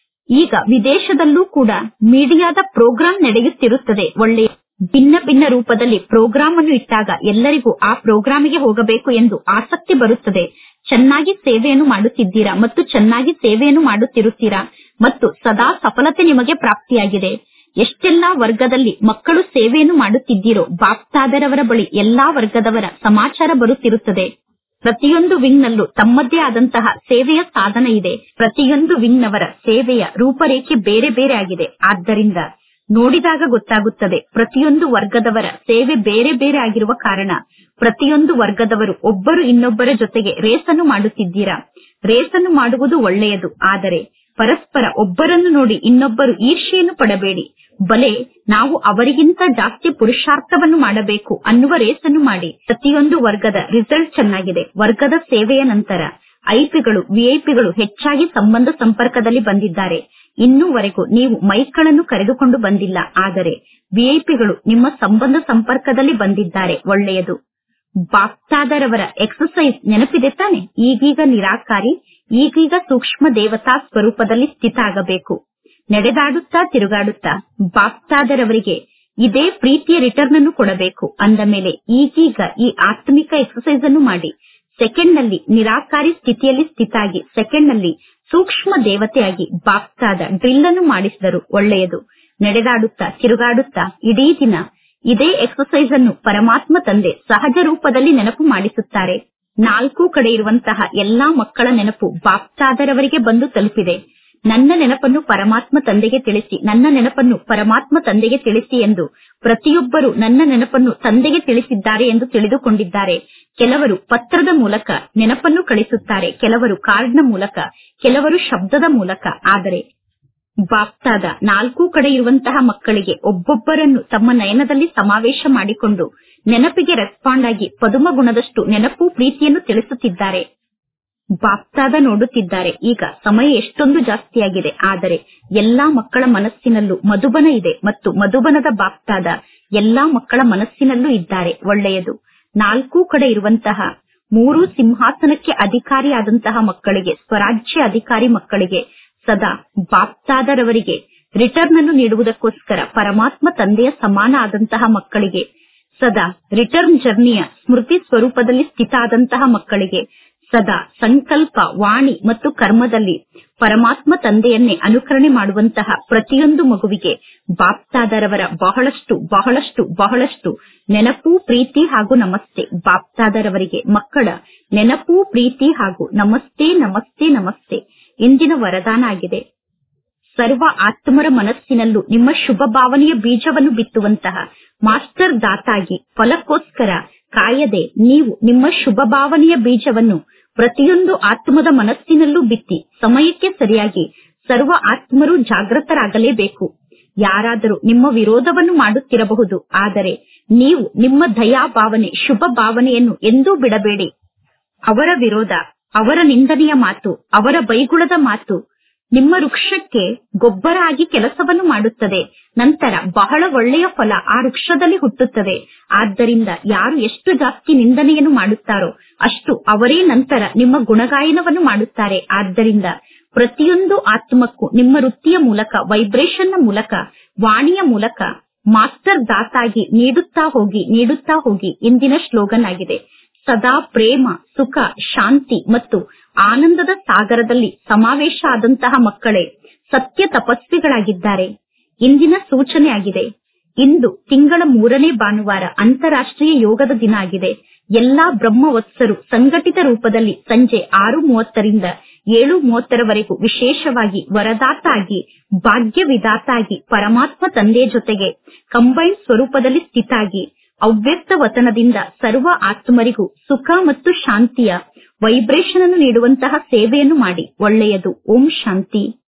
ಈಗ ವಿದೇಶದಲ್ಲೂ ಕೂಡ ಮೀಡಿಯಾದ ಪ್ರೋಗ್ರಾಂ ನಡೆಯುತ್ತಿರುತ್ತದೆ ಒಳ್ಳೆಯ ಭಿನ್ನ ಭಿನ್ನ ರೂಪದಲ್ಲಿ ಪ್ರೋಗ್ರಾಂ ಅನ್ನು ಇಟ್ಟಾಗ ಎಲ್ಲರಿಗೂ ಆ ಪ್ರೋಗ್ರಾಮಿಗೆ ಹೋಗಬೇಕು ಎಂದು ಆಸಕ್ತಿ ಬರುತ್ತದೆ ಚೆನ್ನಾಗಿ ಸೇವೆಯನ್ನು ಮಾಡುತ್ತಿದ್ದೀರಾ ಮತ್ತು ಚೆನ್ನಾಗಿ ಸೇವೆಯನ್ನು ಮಾಡುತ್ತಿರುತ್ತೀರಾ ಮತ್ತು ಸದಾ ಸಫಲತೆ ನಿಮಗೆ ಪ್ರಾಪ್ತಿಯಾಗಿದೆ ಎಷ್ಟೆಲ್ಲಾ ವರ್ಗದಲ್ಲಿ ಮಕ್ಕಳು ಸೇವೆಯನ್ನು ಮಾಡುತ್ತಿದ್ದೀರೋ ಬಾಪ್ತಾದರವರ ಬಳಿ ಎಲ್ಲಾ ವರ್ಗದವರ ಸಮಾಚಾರ ಬರುತ್ತಿರುತ್ತದೆ ಪ್ರತಿಯೊಂದು ವಿಂಗ್ ನಲ್ಲೂ ತಮ್ಮದೇ ಆದಂತಹ ಸೇವೆಯ ಸಾಧನ ಇದೆ ಪ್ರತಿಯೊಂದು ವಿಂಗ್ ನವರ ಸೇವೆಯ ರೂಪರೇಖೆ ಬೇರೆ ಬೇರೆ ಆಗಿದೆ ಆದ್ದರಿಂದ ನೋಡಿದಾಗ ಗೊತ್ತಾಗುತ್ತದೆ ಪ್ರತಿಯೊಂದು ವರ್ಗದವರ ಸೇವೆ ಬೇರೆ ಬೇರೆ ಆಗಿರುವ ಕಾರಣ ಪ್ರತಿಯೊಂದು ವರ್ಗದವರು ಒಬ್ಬರು ಇನ್ನೊಬ್ಬರ ಜೊತೆಗೆ ರೇಸನ್ನು ಮಾಡುತ್ತಿದ್ದೀರಾ ರೇಸನ್ನು ಮಾಡುವುದು ಒಳ್ಳೆಯದು ಆದರೆ ಪರಸ್ಪರ ಒಬ್ಬರನ್ನು ನೋಡಿ ಇನ್ನೊಬ್ಬರು ಈರ್ಷೆಯನ್ನು ಪಡಬೇಡಿ ಬಲೆ ನಾವು ಅವರಿಗಿಂತ ಜಾಸ್ತಿ ಪುರುಷಾರ್ಥವನ್ನು ಮಾಡಬೇಕು ಅನ್ನುವ ರೇಸನ್ನು ಮಾಡಿ ಪ್ರತಿಯೊಂದು ವರ್ಗದ ರಿಸಲ್ಟ್ ಚೆನ್ನಾಗಿದೆ ವರ್ಗದ ಸೇವೆಯ ನಂತರ ಐಪಿಗಳು ವಿಐಪಿಗಳು ಹೆಚ್ಚಾಗಿ ಸಂಬಂಧ ಸಂಪರ್ಕದಲ್ಲಿ ಬಂದಿದ್ದಾರೆ ಇನ್ನೂವರೆಗೂ ನೀವು ಮೈಕ್ಗಳನ್ನು ಕರೆದುಕೊಂಡು ಬಂದಿಲ್ಲ ಆದರೆ ವಿಐಪಿಗಳು ನಿಮ್ಮ ಸಂಬಂಧ ಸಂಪರ್ಕದಲ್ಲಿ ಬಂದಿದ್ದಾರೆ ಒಳ್ಳೆಯದು ಬಾಪ್ತಾದರವರ ಎಕ್ಸಸೈಸ್ ನೆನಪಿದೆ ತಾನೆ ಈಗೀಗ ನಿರಾಕಾರಿ ಈಗೀಗ ಸೂಕ್ಷ್ಮ ದೇವತಾ ಸ್ವರೂಪದಲ್ಲಿ ಸ್ಥಿತ ಆಗಬೇಕು ನಡೆದಾಡುತ್ತಾ ತಿರುಗಾಡುತ್ತಾ ಬಾಪ್ತಾದರವರಿಗೆ ಇದೇ ಪ್ರೀತಿಯ ರಿಟರ್ನ್ ಅನ್ನು ಕೊಡಬೇಕು ಅಂದ ಮೇಲೆ ಈಗೀಗ ಈ ಆತ್ಮಿಕ ಎಕ್ಸಸೈಸ್ ಅನ್ನು ಮಾಡಿ ಸೆಕೆಂಡ್ ನಲ್ಲಿ ನಿರಾಕಾರಿ ಸ್ಥಿತಿಯಲ್ಲಿ ಸ್ಥಿತಾಗಿ ಸೆಕೆಂಡ್ ನಲ್ಲಿ ಸೂಕ್ಷ್ಮ ದೇವತೆಯಾಗಿ ಬಾಪ್ತಾದ ಡ್ರಿಲ್ ಅನ್ನು ಮಾಡಿಸಿದರು ಒಳ್ಳೆಯದು ನಡೆದಾಡುತ್ತಾ ತಿರುಗಾಡುತ್ತಾ ಇಡೀ ದಿನ ಇದೇ ಎಕ್ಸರ್ಸೈಸ್ ಅನ್ನು ಪರಮಾತ್ಮ ತಂದೆ ಸಹಜ ರೂಪದಲ್ಲಿ ನೆನಪು ಮಾಡಿಸುತ್ತಾರೆ ನಾಲ್ಕು ಕಡೆ ಇರುವಂತಹ ಎಲ್ಲಾ ಮಕ್ಕಳ ನೆನಪು ಬಾಪ್ತಾದರವರಿಗೆ ಬಂದು ತಲುಪಿದೆ ನನ್ನ ನೆನಪನ್ನು ಪರಮಾತ್ಮ ತಂದೆಗೆ ತಿಳಿಸಿ ನನ್ನ ನೆನಪನ್ನು ಪರಮಾತ್ಮ ತಂದೆಗೆ ತಿಳಿಸಿ ಎಂದು ಪ್ರತಿಯೊಬ್ಬರು ನನ್ನ ನೆನಪನ್ನು ತಂದೆಗೆ ತಿಳಿಸಿದ್ದಾರೆ ಎಂದು ತಿಳಿದುಕೊಂಡಿದ್ದಾರೆ ಕೆಲವರು ಪತ್ರದ ಮೂಲಕ ನೆನಪನ್ನು ಕಳಿಸುತ್ತಾರೆ ಕೆಲವರು ಕಾರ್ಡ್ನ ಮೂಲಕ ಕೆಲವರು ಶಬ್ದದ ಮೂಲಕ ಆದರೆ ಬಾಪ್ತಾದ ನಾಲ್ಕು ಕಡೆ ಇರುವಂತಹ ಮಕ್ಕಳಿಗೆ ಒಬ್ಬೊಬ್ಬರನ್ನು ತಮ್ಮ ನಯನದಲ್ಲಿ ಸಮಾವೇಶ ಮಾಡಿಕೊಂಡು ನೆನಪಿಗೆ ರೆಸ್ಪಾಂಡ್ ಆಗಿ ಪದುಮ ಗುಣದಷ್ಟು ನೆನಪು ಪ್ರೀತಿಯನ್ನು ತಿಳಿಸುತ್ತಿದ್ದಾರೆ ಬಾಪ್ತಾದ ನೋಡುತ್ತಿದ್ದಾರೆ ಈಗ ಸಮಯ ಎಷ್ಟೊಂದು ಜಾಸ್ತಿಯಾಗಿದೆ ಆದರೆ ಎಲ್ಲಾ ಮಕ್ಕಳ ಮನಸ್ಸಿನಲ್ಲೂ ಮಧುಬನ ಇದೆ ಮತ್ತು ಮಧುಬನದ ಬಾಪ್ತಾದ ಎಲ್ಲಾ ಮಕ್ಕಳ ಮನಸ್ಸಿನಲ್ಲೂ ಇದ್ದಾರೆ ಒಳ್ಳೆಯದು ನಾಲ್ಕು ಕಡೆ ಇರುವಂತಹ ಮೂರು ಸಿಂಹಾಸನಕ್ಕೆ ಅಧಿಕಾರಿಯಾದಂತಹ ಮಕ್ಕಳಿಗೆ ಸ್ವರಾಜ್ಯ ಅಧಿಕಾರಿ ಮಕ್ಕಳಿಗೆ ಸದಾ ಬಾಪ್ತಾದರವರಿಗೆ ರಿಟರ್ನ್ ಅನ್ನು ನೀಡುವುದಕ್ಕೋಸ್ಕರ ಪರಮಾತ್ಮ ತಂದೆಯ ಸಮಾನ ಆದಂತಹ ಮಕ್ಕಳಿಗೆ ಸದಾ ರಿಟರ್ನ್ ಜರ್ನಿಯ ಸ್ಮೃತಿ ಸ್ವರೂಪದಲ್ಲಿ ಸ್ಥಿತ ಆದಂತಹ ಮಕ್ಕಳಿಗೆ ಸದಾ ಸಂಕಲ್ಪ ವಾಣಿ ಮತ್ತು ಕರ್ಮದಲ್ಲಿ ಪರಮಾತ್ಮ ತಂದೆಯನ್ನೇ ಅನುಕರಣೆ ಮಾಡುವಂತಹ ಪ್ರತಿಯೊಂದು ಮಗುವಿಗೆ ಬಾಪ್ತಾದರವರ ಬಹಳಷ್ಟು ಬಹಳಷ್ಟು ಬಹಳಷ್ಟು ನೆನಪು ಪ್ರೀತಿ ಹಾಗೂ ನಮಸ್ತೆ ಬಾಪ್ತಾದರವರಿಗೆ ಮಕ್ಕಳ ನೆನಪು ಪ್ರೀತಿ ಹಾಗೂ ನಮಸ್ತೆ ನಮಸ್ತೆ ನಮಸ್ತೆ ಇಂದಿನ ವರದಾನ ಆಗಿದೆ ಸರ್ವ ಆತ್ಮರ ಮನಸ್ಸಿನಲ್ಲೂ ನಿಮ್ಮ ಶುಭ ಭಾವನೆಯ ಬೀಜವನ್ನು ಬಿತ್ತುವಂತಹ ಮಾಸ್ಟರ್ ದಾತಾಗಿ ಫಲಕ್ಕೋಸ್ಕರ ಕಾಯದೆ ನೀವು ನಿಮ್ಮ ಶುಭ ಭಾವನೆಯ ಬೀಜವನ್ನು ಪ್ರತಿಯೊಂದು ಆತ್ಮದ ಮನಸ್ಸಿನಲ್ಲೂ ಬಿತ್ತಿ ಸಮಯಕ್ಕೆ ಸರಿಯಾಗಿ ಸರ್ವ ಆತ್ಮರು ಜಾಗೃತರಾಗಲೇಬೇಕು ಯಾರಾದರೂ ನಿಮ್ಮ ವಿರೋಧವನ್ನು ಮಾಡುತ್ತಿರಬಹುದು ಆದರೆ ನೀವು ನಿಮ್ಮ ದಯಾ ಭಾವನೆ ಶುಭ ಭಾವನೆಯನ್ನು ಎಂದೂ ಬಿಡಬೇಡಿ ಅವರ ವಿರೋಧ ಅವರ ನಿಂದನೆಯ ಮಾತು ಅವರ ಬೈಗುಳದ ಮಾತು ನಿಮ್ಮ ವೃಕ್ಷಕ್ಕೆ ಗೊಬ್ಬರ ಆಗಿ ಕೆಲಸವನ್ನು ಮಾಡುತ್ತದೆ ನಂತರ ಬಹಳ ಒಳ್ಳೆಯ ಫಲ ಆ ವೃಕ್ಷದಲ್ಲಿ ಹುಟ್ಟುತ್ತದೆ ಆದ್ದರಿಂದ ಯಾರು ಎಷ್ಟು ಜಾಸ್ತಿ ನಿಂದನೆಯನ್ನು ಮಾಡುತ್ತಾರೋ ಅಷ್ಟು ಅವರೇ ನಂತರ ನಿಮ್ಮ ಗುಣಗಾಯನವನ್ನು ಮಾಡುತ್ತಾರೆ ಆದ್ದರಿಂದ ಪ್ರತಿಯೊಂದು ಆತ್ಮಕ್ಕೂ ನಿಮ್ಮ ವೃತ್ತಿಯ ಮೂಲಕ ವೈಬ್ರೇಷನ್ನ ಮೂಲಕ ವಾಣಿಯ ಮೂಲಕ ಮಾಸ್ಟರ್ ದಾತಾಗಿ ನೀಡುತ್ತಾ ಹೋಗಿ ನೀಡುತ್ತಾ ಹೋಗಿ ಇಂದಿನ ಸ್ಲೋಗನ್ ಆಗಿದೆ ಸದಾ ಪ್ರೇಮ ಸುಖ ಶಾಂತಿ ಮತ್ತು ಆನಂದದ ಸಾಗರದಲ್ಲಿ ಸಮಾವೇಶ ಆದಂತಹ ಮಕ್ಕಳೇ ಸತ್ಯ ತಪಸ್ವಿಗಳಾಗಿದ್ದಾರೆ ಇಂದಿನ ಸೂಚನೆ ಆಗಿದೆ ಇಂದು ತಿಂಗಳ ಮೂರನೇ ಭಾನುವಾರ ಅಂತಾರಾಷ್ಟ್ರೀಯ ಯೋಗದ ದಿನ ಆಗಿದೆ ಎಲ್ಲಾ ಬ್ರಹ್ಮವತ್ಸರು ಸಂಘಟಿತ ರೂಪದಲ್ಲಿ ಸಂಜೆ ಆರು ಮೂವತ್ತರಿಂದ ಏಳು ಮೂವತ್ತರವರೆಗೂ ವಿಶೇಷವಾಗಿ ವರದಾತ ಆಗಿ ಭಾಗ್ಯ ವಿಧಾತ ಆಗಿ ಪರಮಾತ್ಮ ತಂದೆಯ ಜೊತೆಗೆ ಕಂಬೈನ್ ಸ್ವರೂಪದಲ್ಲಿ ಸ್ಥಿತಾಗಿ ಅವ್ಯಕ್ತ ವತನದಿಂದ ಸರ್ವ ಆತ್ಮರಿಗೂ ಸುಖ ಮತ್ತು ಶಾಂತಿಯ ವೈಬ್ರೇಷನ್ ಅನ್ನು ನೀಡುವಂತಹ ಸೇವೆಯನ್ನು ಮಾಡಿ ಒಳ್ಳೆಯದು ಓಂ ಶಾಂತಿ